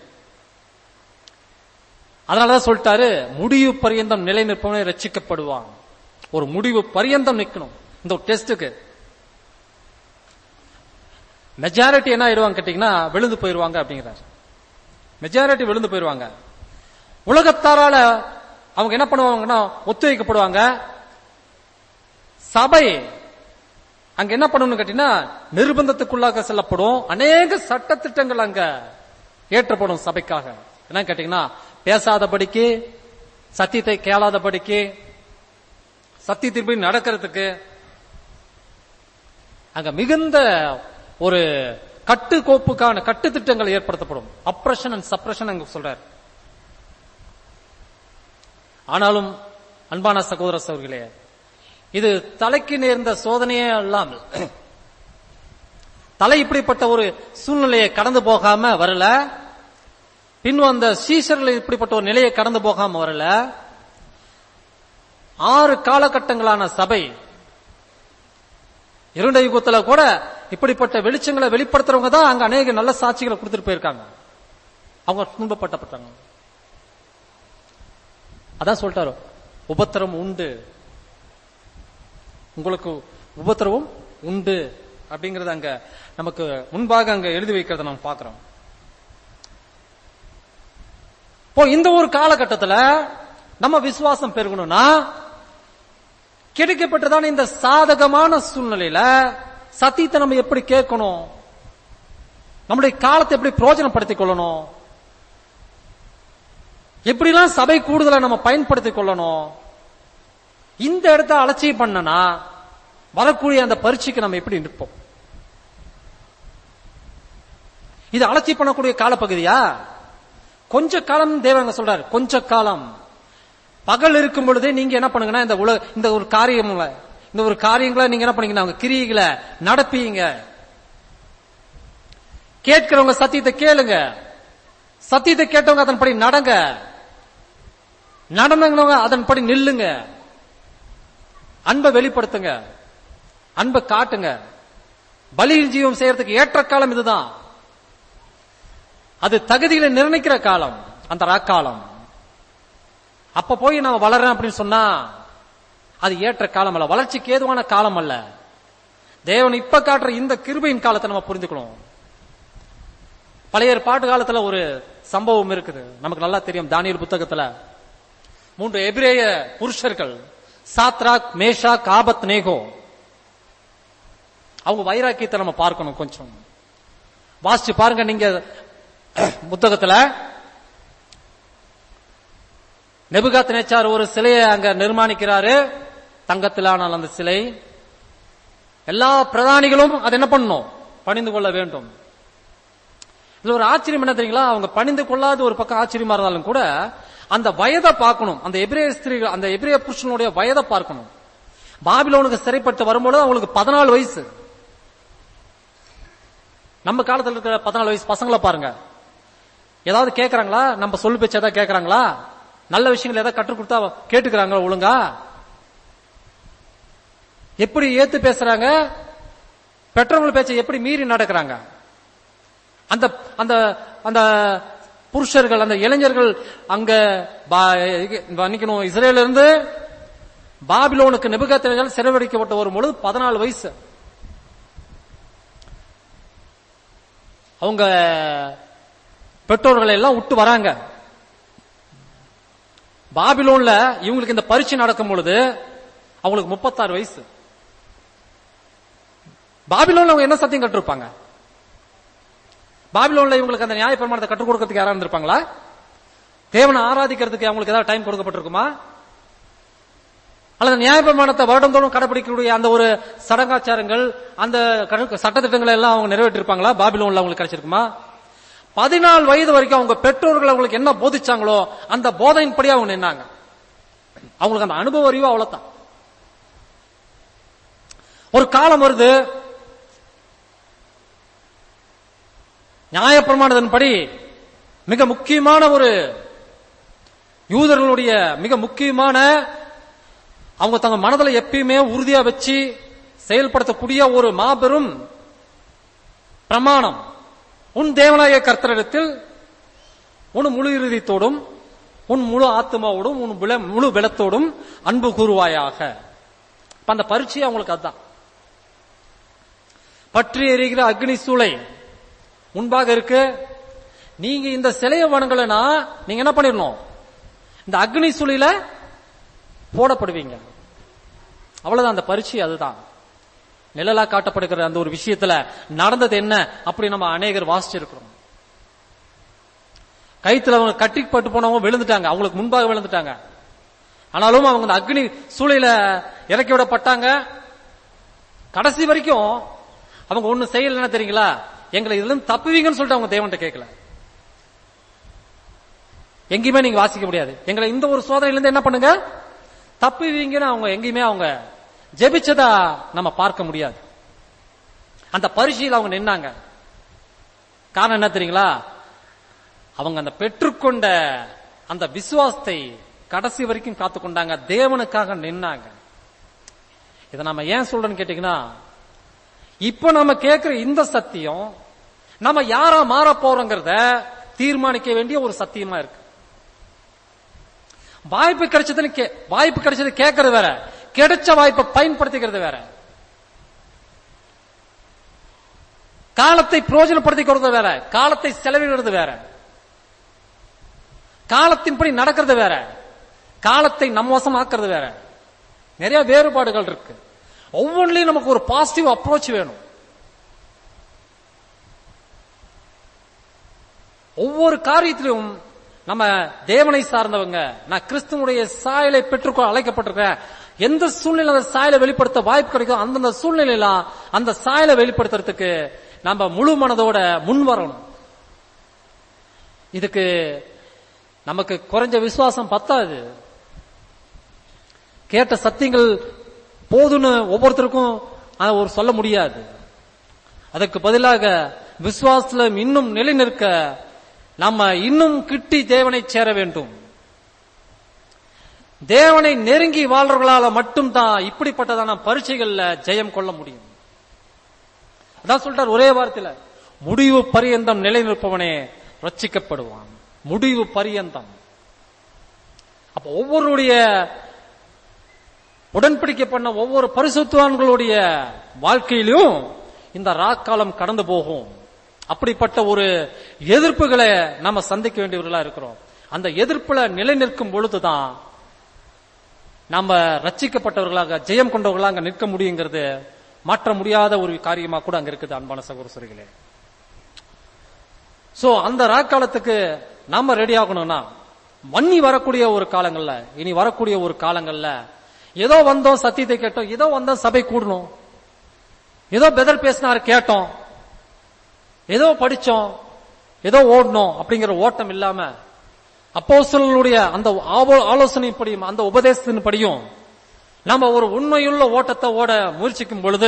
அதனாலதான் சொல்லிட்டாரு முடிவு பரியந்தம் நிலை நிற்பவனே ரட்சிக்கப்படுவான் ஒரு முடிவு பரியந்தம் நிக்கணும் இந்த டெஸ்டுக்கு மெஜாரிட்டி என்ன ஆயிடுவாங்க கேட்டீங்கன்னா விழுந்து போயிருவாங்க அப்படிங்கிறார் மெஜாரிட்டி விழுந்து போயிருவாங்க உலகத்தாரால அவங்க என்ன பண்ணுவாங்கன்னா ஒத்துழைக்கப்படுவாங்க சபை அங்க என்ன பண்ணணும்னு கேட்டீங்கன்னா நிர்பந்தத்துக்குள்ளாக செல்லப்படும் அநேக சட்டத்திட்டங்கள் அங்க ஏற்றப்படும் சபைக்காக என்ன கேட்டீங்கன்னா பேசாதபடிக்கு சத்தியத்தை கேளாதபடிக்கு சத்தியத்தின்படி நடக்கிறதுக்கு அங்க மிகுந்த ஒரு கட்டுக்கோப்புக்கான கட்டுத்திட்டங்கள் ஏற்படுத்தப்படும் அப்ரஷன் அண்ட் சப்ரஷன் அங்க சொல்றார் ஆனாலும் அன்பான சகோதர சகோதரிகளே இது தலைக்கு நேர்ந்த சோதனையே அல்லாமல் தலை இப்படிப்பட்ட ஒரு சூழ்நிலையை கடந்து போகாம வரல பின் வந்த சீசர்கள் இப்படிப்பட்ட ஒரு நிலையை கடந்து போகாம வரல ஆறு காலகட்டங்களான சபை இருண்ட யுகத்துல கூட இப்படிப்பட்ட வெளிச்சங்களை வெளிப்படுத்துறவங்க தான் அங்க அநேக நல்ல சாட்சிகளை கொடுத்துட்டு போயிருக்காங்க அவங்க துன்பப்பட்டப்பட்டாங்க அதான் சொல்லிட்டாரு உபத்திரம் உண்டு உங்களுக்கு உபத்திரவும் உண்டு அப்படிங்கறது அங்க நமக்கு முன்பாக அங்க எழுதி வைக்கிறத நம்ம பார்க்கிறோம் இப்போ இந்த ஒரு காலகட்டத்துல நம்ம விசுவாசம் பெருகணும்னா கிடைக்கப்பட்டதான இந்த சாதகமான சூழ்நிலையில சத்தியத்தை நம்ம எப்படி கேட்கணும் நம்முடைய காலத்தை எப்படி பிரயோஜனப்படுத்திக் கொள்ளணும் எப்படிலாம் சபை கூடுதலை நம்ம பயன்படுத்திக் கொள்ளணும் இந்த இடத்த அலட்சியம் பண்ணனா வரக்கூடிய அந்த பரீட்சைக்கு நம்ம எப்படி நிற்போம் இது அலட்சி பண்ணக்கூடிய காலப்பகுதியா கொஞ்ச காலம் தேவங்க சொல்றாரு கொஞ்ச காலம் பகல் இருக்கும் பொழுதே நீங்க என்ன பண்ணுங்கன்னா இந்த உலக இந்த ஒரு காரியம் இந்த ஒரு காரியங்களை நீங்க என்ன பண்ணீங்கன்னா உங்க கிரியைகளை நடப்பீங்க கேட்கிறவங்க சத்தியத்தை கேளுங்க சத்தியத்தை கேட்டவங்க அதன்படி நடங்க நடந்தவங்க அதன்படி நில்லுங்க அன்பை வெளிப்படுத்துங்க அன்பை காட்டுங்க பலி ஜீவம் செய்யறதுக்கு ஏற்ற காலம் இதுதான் அது தகுதிகளை நிர்ணயிக்கிற காலம் அந்த ராக்காலம் அப்ப போய் நம்ம வளர்றேன் அப்படின்னு சொன்னா அது ஏற்ற காலம் அல்ல வளர்ச்சிக்கு ஏதுவான காலம் அல்ல தேவன் இப்ப காட்டுற இந்த கிருபையின் காலத்தை நம்ம புரிந்துக்கணும் பழைய பாட்டு காலத்துல ஒரு சம்பவம் இருக்குது நமக்கு நல்லா தெரியும் தானியல் புத்தகத்துல மூன்று எபிரேய புருஷர்கள் சாத்ராக் மேஷாக் ஆபத் நேகோ அவங்க வைராக்கியத்தை நம்ம பார்க்கணும் கொஞ்சம் வாசிச்சு பாருங்க நீங்க புத்தகத்துல நெபுகாத் நேச்சார் ஒரு சிலையை அங்க நிர்மாணிக்கிறாரு தங்கத்திலான அந்த சிலை எல்லா பிரதானிகளும் அதை என்ன பண்ணணும் பணிந்து கொள்ள வேண்டும் இதுல ஒரு ஆச்சரியம் என்ன தெரியுங்களா அவங்க பணிந்து கொள்ளாத ஒரு பக்கம் ஆச்சரியமா இருந்தாலும் கூட அந்த வயதை பார்க்கணும் அந்த எபிரேய ஸ்திரீகள் அந்த எபிரேய புருஷனுடைய வயதை பார்க்கணும் பாபிலோனுக்கு சிறைப்பட்டு வரும்போது அவங்களுக்கு பதினாலு வயசு நம்ம காலத்துல இருக்கிற பதினாலு வயசு பசங்களை பாருங்க ஏதாவது கேக்குறாங்களா நம்ம சொல்லு பேச்சு ஏதாவது கேக்குறாங்களா நல்ல விஷயங்கள் ஏதாவது கற்றுக் கொடுத்தா கேட்டுக்கிறாங்களா ஒழுங்கா எப்படி ஏத்து பேசுறாங்க பெற்றவங்க பேச்சை எப்படி மீறி நடக்கிறாங்க அந்த அந்த அந்த புருஷர்கள் அந்த இளைஞர்கள் அங்க மன்னிக்கணும் இஸ்ரேல இருந்து பாபிலோனுக்கு நெபுகத்தினால் சிறைவடிக்கப்பட்ட ஒரு பொழுது பதினாலு வயசு அவங்க பெற்றோர்களை எல்லாம் விட்டு வராங்க பாபிலோன்ல இவங்களுக்கு இந்த பரீட்சை நடக்கும் பொழுது அவங்களுக்கு முப்பத்தாறு வயசு பாபிலோன்ல அவங்க என்ன சத்தியம் கட்டிருப்பாங்க பாபிலோன்ல இவங்களுக்கு அந்த நியாய பிரமாணத்தை கற்றுக் கொடுக்கறதுக்கு யாரா இருந்திருப்பாங்களா தேவனை ஆராதிக்கிறதுக்கு அவங்களுக்கு ஏதாவது டைம் கொடுக்கப்பட்டிருக்குமா அல்லது நியாய பிரமாணத்தை வருடந்தோறும் கடைபிடிக்கக்கூடிய அந்த ஒரு சடங்காச்சாரங்கள் அந்த சட்டத்திட்டங்களை எல்லாம் அவங்க நிறைவேற்றிருப்பாங்களா பாபிலோன்ல அவங்களுக்கு கிடைச்சிருக்குமா பதினாலு வயது வரைக்கும் அவங்க பெற்றோர்கள் அவங்களுக்கு என்ன போதிச்சாங்களோ அந்த போதையின்படி அவங்க நின்னாங்க அவங்களுக்கு அந்த அனுபவ அறிவு அவ்வளவுதான் ஒரு காலம் வருது நியாயப்பிரமாணத்தின்படி மிக முக்கியமான ஒரு யூதர்களுடைய மிக முக்கியமான அவங்க தங்க மனதில் எப்பயுமே உறுதியா வச்சு செயல்படுத்தக்கூடிய ஒரு மாபெரும் பிரமாணம் உன் தேவனாய கர்த்தரிடத்தில் உன் முழு இறுதித்தோடும் உன் முழு ஆத்மாவோடும் உன் முழு பலத்தோடும் அன்பு கூறுவாயாக அந்த பரீட்சை அவங்களுக்கு அதுதான் பற்றி எறிகிற அக்னி சூளை முன்பாக இருக்கு நீங்க இந்த சிலையை வணங்கலனா நீங்க என்ன பண்ணிடணும் இந்த அக்னி சூளையில போடப்படுவீங்க அவ்வளவுதான் அந்த பரீட்சை அதுதான் நிழலா காட்டப்படுகிற அந்த ஒரு விஷயத்துல நடந்தது என்ன அப்படி நம்ம அநேகர் வாசிச்சிருக்கிறோம் கைத்துல அவங்க கட்டிப்பட்டு போனவங்க விழுந்துட்டாங்க அவங்களுக்கு முன்பாக விழுந்துட்டாங்க ஆனாலும் அவங்க அந்த அக்னி சூளையில இறக்கி விடப்பட்டாங்க கடைசி வரைக்கும் அவங்க ஒண்ணு செய்யல தெரியுங்களா எங்களை இதுல இருந்து தப்புவீங்கன்னு சொல்லிட்டு அவங்க தேவன்ட்ட கேட்கல எங்கேயுமே நீங்க வாசிக்க முடியாது எங்களை இந்த ஒரு சோதனையில இருந்து என்ன பண்ணுங்க தப்புவீங்கன்னு அவங்க எங்கேயுமே அவங்க ஜெபிச்சதா நம்ம பார்க்க முடியாது அந்த பரிசையில் அவங்க நின்னாங்க காரணம் என்ன தெரியுங்களா அவங்க அந்த பெற்றுக்கொண்ட அந்த விசுவாசத்தை கடைசி வரைக்கும் காத்துக்கொண்டாங்க தேவனுக்காக நின்னாங்க இதை நம்ம ஏன் சொல்றேன்னு கேட்டீங்கன்னா இப்ப நம்ம கேட்கிற இந்த சத்தியம் நம்ம யாரா மாற போறோங்கிறத தீர்மானிக்க வேண்டிய ஒரு சத்தியமா இருக்கு வாய்ப்பு கிடைச்சதுன்னு கே- வாய்ப்பு கிடைச்சது கேட்கறது வேற கிடைச்ச வாய்ப்பை பயன்படுத்திக்கிறது வேற காலத்தை பிரயோஜனப்படுத்திக்கிறது வேற காலத்தை செலவிடுறது வேற காலத்தின்படி நடக்கிறது வேற காலத்தை நம்ம வசமாக்குறது வேற நிறைய வேறுபாடுகள் இருக்கு ஒவ்வொன்றிலையும் நமக்கு ஒரு பாசிட்டிவ் அப்ரோச் வேணும் ஒவ்வொரு காரியத்திலும் நம்ம தேவனை சார்ந்தவங்க நான் கிறிஸ்துவனுடைய சாயலை பெற்றுக்கொள்ள அழைக்கப்பட்டிருக்கேன் எந்த சூழ்நிலை அந்த சாயலை வெளிப்படுத்த வாய்ப்பு கிடைக்கும் அந்தந்த சூழ்நிலையில அந்த சாயலை வெளிப்படுத்துறதுக்கு நம்ம முழு மனதோட முன் வரணும் இதுக்கு நமக்கு குறைஞ்ச விசுவாசம் பத்தாது கேட்ட சத்தியங்கள் போதுன்னு ஒவ்வொருத்தருக்கும் அதை ஒரு சொல்ல முடியாது அதற்கு பதிலாக விசுவாசத்துல இன்னும் நிலை நிற்க நம்ம இன்னும் கிட்டி தேவனை சேர வேண்டும் தேவனை நெருங்கி வாழ்றவர்களால மட்டும்தான் இப்படிப்பட்டதான பரீட்சைகள்ல ஜெயம் கொள்ள முடியும் அதான் சொல்றார் ஒரே வார்த்தையில முடிவு பரியந்தம் நிலை நிற்பவனே ரட்சிக்கப்படுவான் முடிவு பரியந்தம் அப்ப ஒவ்வொருடைய உடன்படிக்கை பண்ண ஒவ்வொரு பரிசுத்தவான்களுடைய வாழ்க்கையிலும் இந்த ராக்காலம் கடந்து போகும் அப்படிப்பட்ட ஒரு எதிர்ப்புகளை நம்ம சந்திக்க வேண்டியவர்களா இருக்கிறோம் அந்த எதிர்ப்புல நிலை நிற்கும் பொழுதுதான் நம்ம ரட்சிக்கப்பட்டவர்களாக ஜெயம் கொண்டவர்களாக அங்க நிற்க முடியுங்கிறது மாற்ற முடியாத ஒரு காரியமா கூட அங்க இருக்குது அன்பான சகோதரர்களே சோ அந்த ராக்காலத்துக்கு நாம ரெடி ஆகணும்னா மன்னி வரக்கூடிய ஒரு காலங்கள்ல இனி வரக்கூடிய ஒரு காலங்கள்ல ஏதோ வந்தோம் சத்தியத்தை கேட்டோம் ஏதோ வந்தோம் சபை கூடணும் ஏதோ பெதர் பேசினாரு கேட்டோம் ஏதோ படிச்சோம் ஏதோ ஓடணும் அப்படிங்கிற ஓட்டம் இல்லாம அப்போஸ்தலர்களுடைய அந்த ஆவோ- ஆலோசனைப்படியும் அந்த உபதேசத்தின் படியும் நம்ம ஒரு உண்மையுள்ள ஓட்டத்தை ஓட முயற்சிக்கும் பொழுது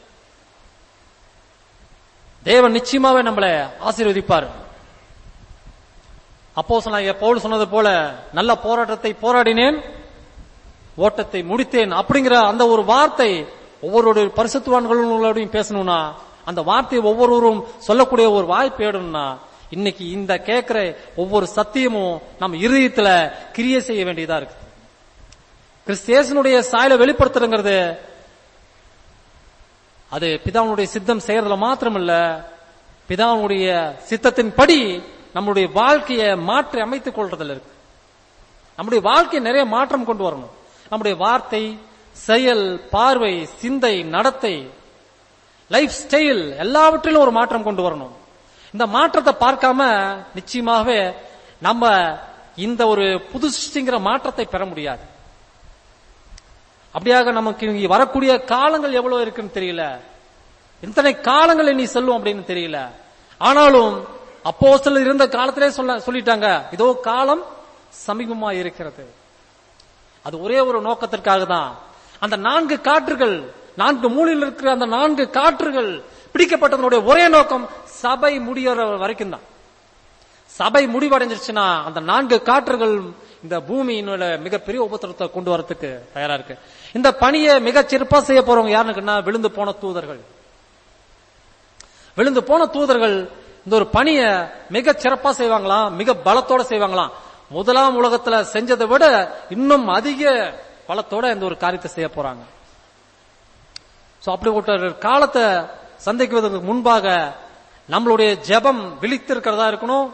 தேவன் நிச்சயமாவே நம்மளை ஆசீர்வதிப்பார் அப்போ சொன்ன பவுல் சொன்னது போல நல்ல போராட்டத்தை போராடினேன் ஓட்டத்தை முடித்தேன் அப்படிங்கிற அந்த ஒரு வார்த்தை ஒவ்வொரு பரிசுத்துவான்களோடையும் பேசணும்னா அந்த வார்த்தையை ஒவ்வொருவரும் சொல்லக்கூடிய ஒரு வாய்ப்பு ஏடணும்னா இன்னைக்கு இந்த கேட்கிற ஒவ்வொரு சத்தியமும் நம்ம இருதயத்துல கிரியை செய்ய வேண்டியதா இருக்கு கிறிஸ்தியேசனுடைய சாயலை வெளிப்படுத்துறங்கிறது அது பிதாவுடைய சித்தம் செய்யறதுல மாத்திரமல்ல பிதாவுடைய சித்தத்தின்படி நம்முடைய வாழ்க்கையை மாற்றி அமைத்துக் கொள்றதுல இருக்கு நம்முடைய வாழ்க்கை நிறைய மாற்றம் கொண்டு வரணும் நம்முடைய வார்த்தை செயல் பார்வை சிந்தை நடத்தை லைஃப் ஸ்டைல் எல்லாவற்றிலும் ஒரு மாற்றம் கொண்டு வரணும் இந்த மாற்றத்தை பார்க்காம நிச்சயமாகவே நம்ம இந்த ஒரு புது சிருஷ்டிங்கிற மாற்றத்தை பெற முடியாது அப்படியாக நமக்கு இங்க வரக்கூடிய காலங்கள் எவ்வளவு இருக்குன்னு தெரியல எத்தனை காலங்கள் இனி செல்லும் அப்படின்னு தெரியல ஆனாலும் அப்போ இருந்த காலத்திலே சொல்ல சொல்லிட்டாங்க இதோ காலம் சமீபமா இருக்கிறது அது ஒரே ஒரு நோக்கத்திற்காக தான் அந்த நான்கு காற்றுகள் நான்கு மூலையில் இருக்கிற அந்த நான்கு காற்றுகள் பிடிக்கப்பட்டதனுடைய ஒரே நோக்கம் சபை முடியற வரைக்கும் தான் சபை முடிவடைஞ்சிருச்சுன்னா அந்த நான்கு காற்றுகள் இந்த பூமியினோட மிகப்பெரிய உபத்திரத்தை கொண்டு வரதுக்கு தயாரா இருக்கு இந்த பணியை மிகச் சிறப்பா செய்ய போறவங்க யாருன்னு விழுந்து போன தூதர்கள் விழுந்து போன தூதர்கள் இந்த ஒரு பணியை மிகச் சிறப்பா செய்வாங்களாம் மிக பலத்தோட செய்வாங்களாம் முதலாம் உலகத்துல செஞ்சதை விட இன்னும் அதிக பலத்தோட இந்த ஒரு காரியத்தை செய்ய போறாங்க சோ அப்படிப்பட்ட ஒரு காலத்தை சந்திக்குவதற்கு முன்பாக நம்மளுடைய ஜெபம் விழித்திருக்கிறதா இருக்கணும்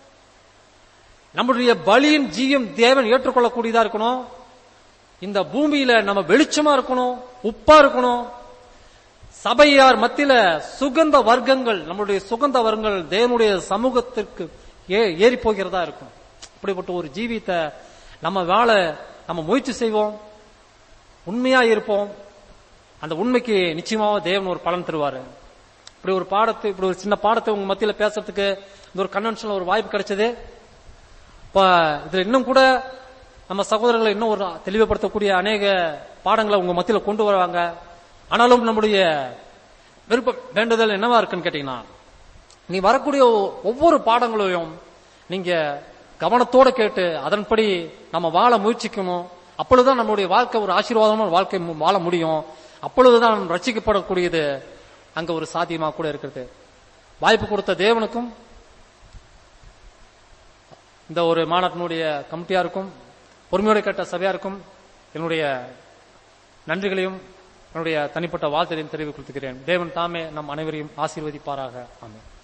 நம்மளுடைய பலியின் ஜீவம் தேவன் ஏற்றுக்கொள்ளக்கூடியதா இருக்கணும் இந்த பூமியில நம்ம வெளிச்சமா இருக்கணும் உப்பா இருக்கணும் சபையார் மத்தியில சுகந்த வர்க்கங்கள் நம்மளுடைய சுகந்த வர்க்கங்கள் தேவனுடைய சமூகத்திற்கு ஏ- ஏறி போகிறதா இருக்கும் அப்படிப்பட்ட ஒரு ஜீவியத்தை நம்ம வாழ நம்ம முயற்சி செய்வோம் உண்மையா இருப்போம் அந்த உண்மைக்கு நிச்சயமாக தேவன் ஒரு பலன் தருவாரு இப்படி ஒரு பாடத்தை இப்படி ஒரு சின்ன பாடத்தை உங்க மத்தியில பேசுறதுக்கு இந்த ஒரு கன்வென்ஷன்ல ஒரு வாய்ப்பு கிடைச்சது இப்ப இதுல இன்னும் கூட நம்ம சகோதரர்களை இன்னும் ஒரு தெளிவுபடுத்தக்கூடிய அநேக பாடங்களை உங்க மத்தியில கொண்டு வருவாங்க ஆனாலும் நம்முடைய விருப்ப வேண்டுதல் என்னவா இருக்குன்னு கேட்டீங்கன்னா நீ வரக்கூடிய ஒ- ஒவ்வொரு பாடங்களையும் நீங்க கவனத்தோட கேட்டு அதன்படி நம்ம வாழ முயற்சிக்கணும் அப்பொழுதுதான் நம்மளுடைய வாழ்க்கை ஒரு ஆசீர்வாதமான வாழ்க்கை மு- வாழ முடியும் அப்பொழுதுதான் நம்ம ரட்சிக்கப்படக்கூடியது அங்க ஒரு சாத்தியமா கூட இருக்கிறது வாய்ப்பு கொடுத்த தேவனுக்கும் இந்த ஒரு மாநாட்டினுடைய கமிட்டியாருக்கும் பொறுமையோடு கேட்ட சபையாருக்கும் என்னுடைய நன்றிகளையும் என்னுடைய தனிப்பட்ட வாழ்த்தையும் தெரிவித்துக் கொள்கிறேன் தேவன் தாமே நம் அனைவரையும் ஆசீர்வதிப்பாராக ஆமென்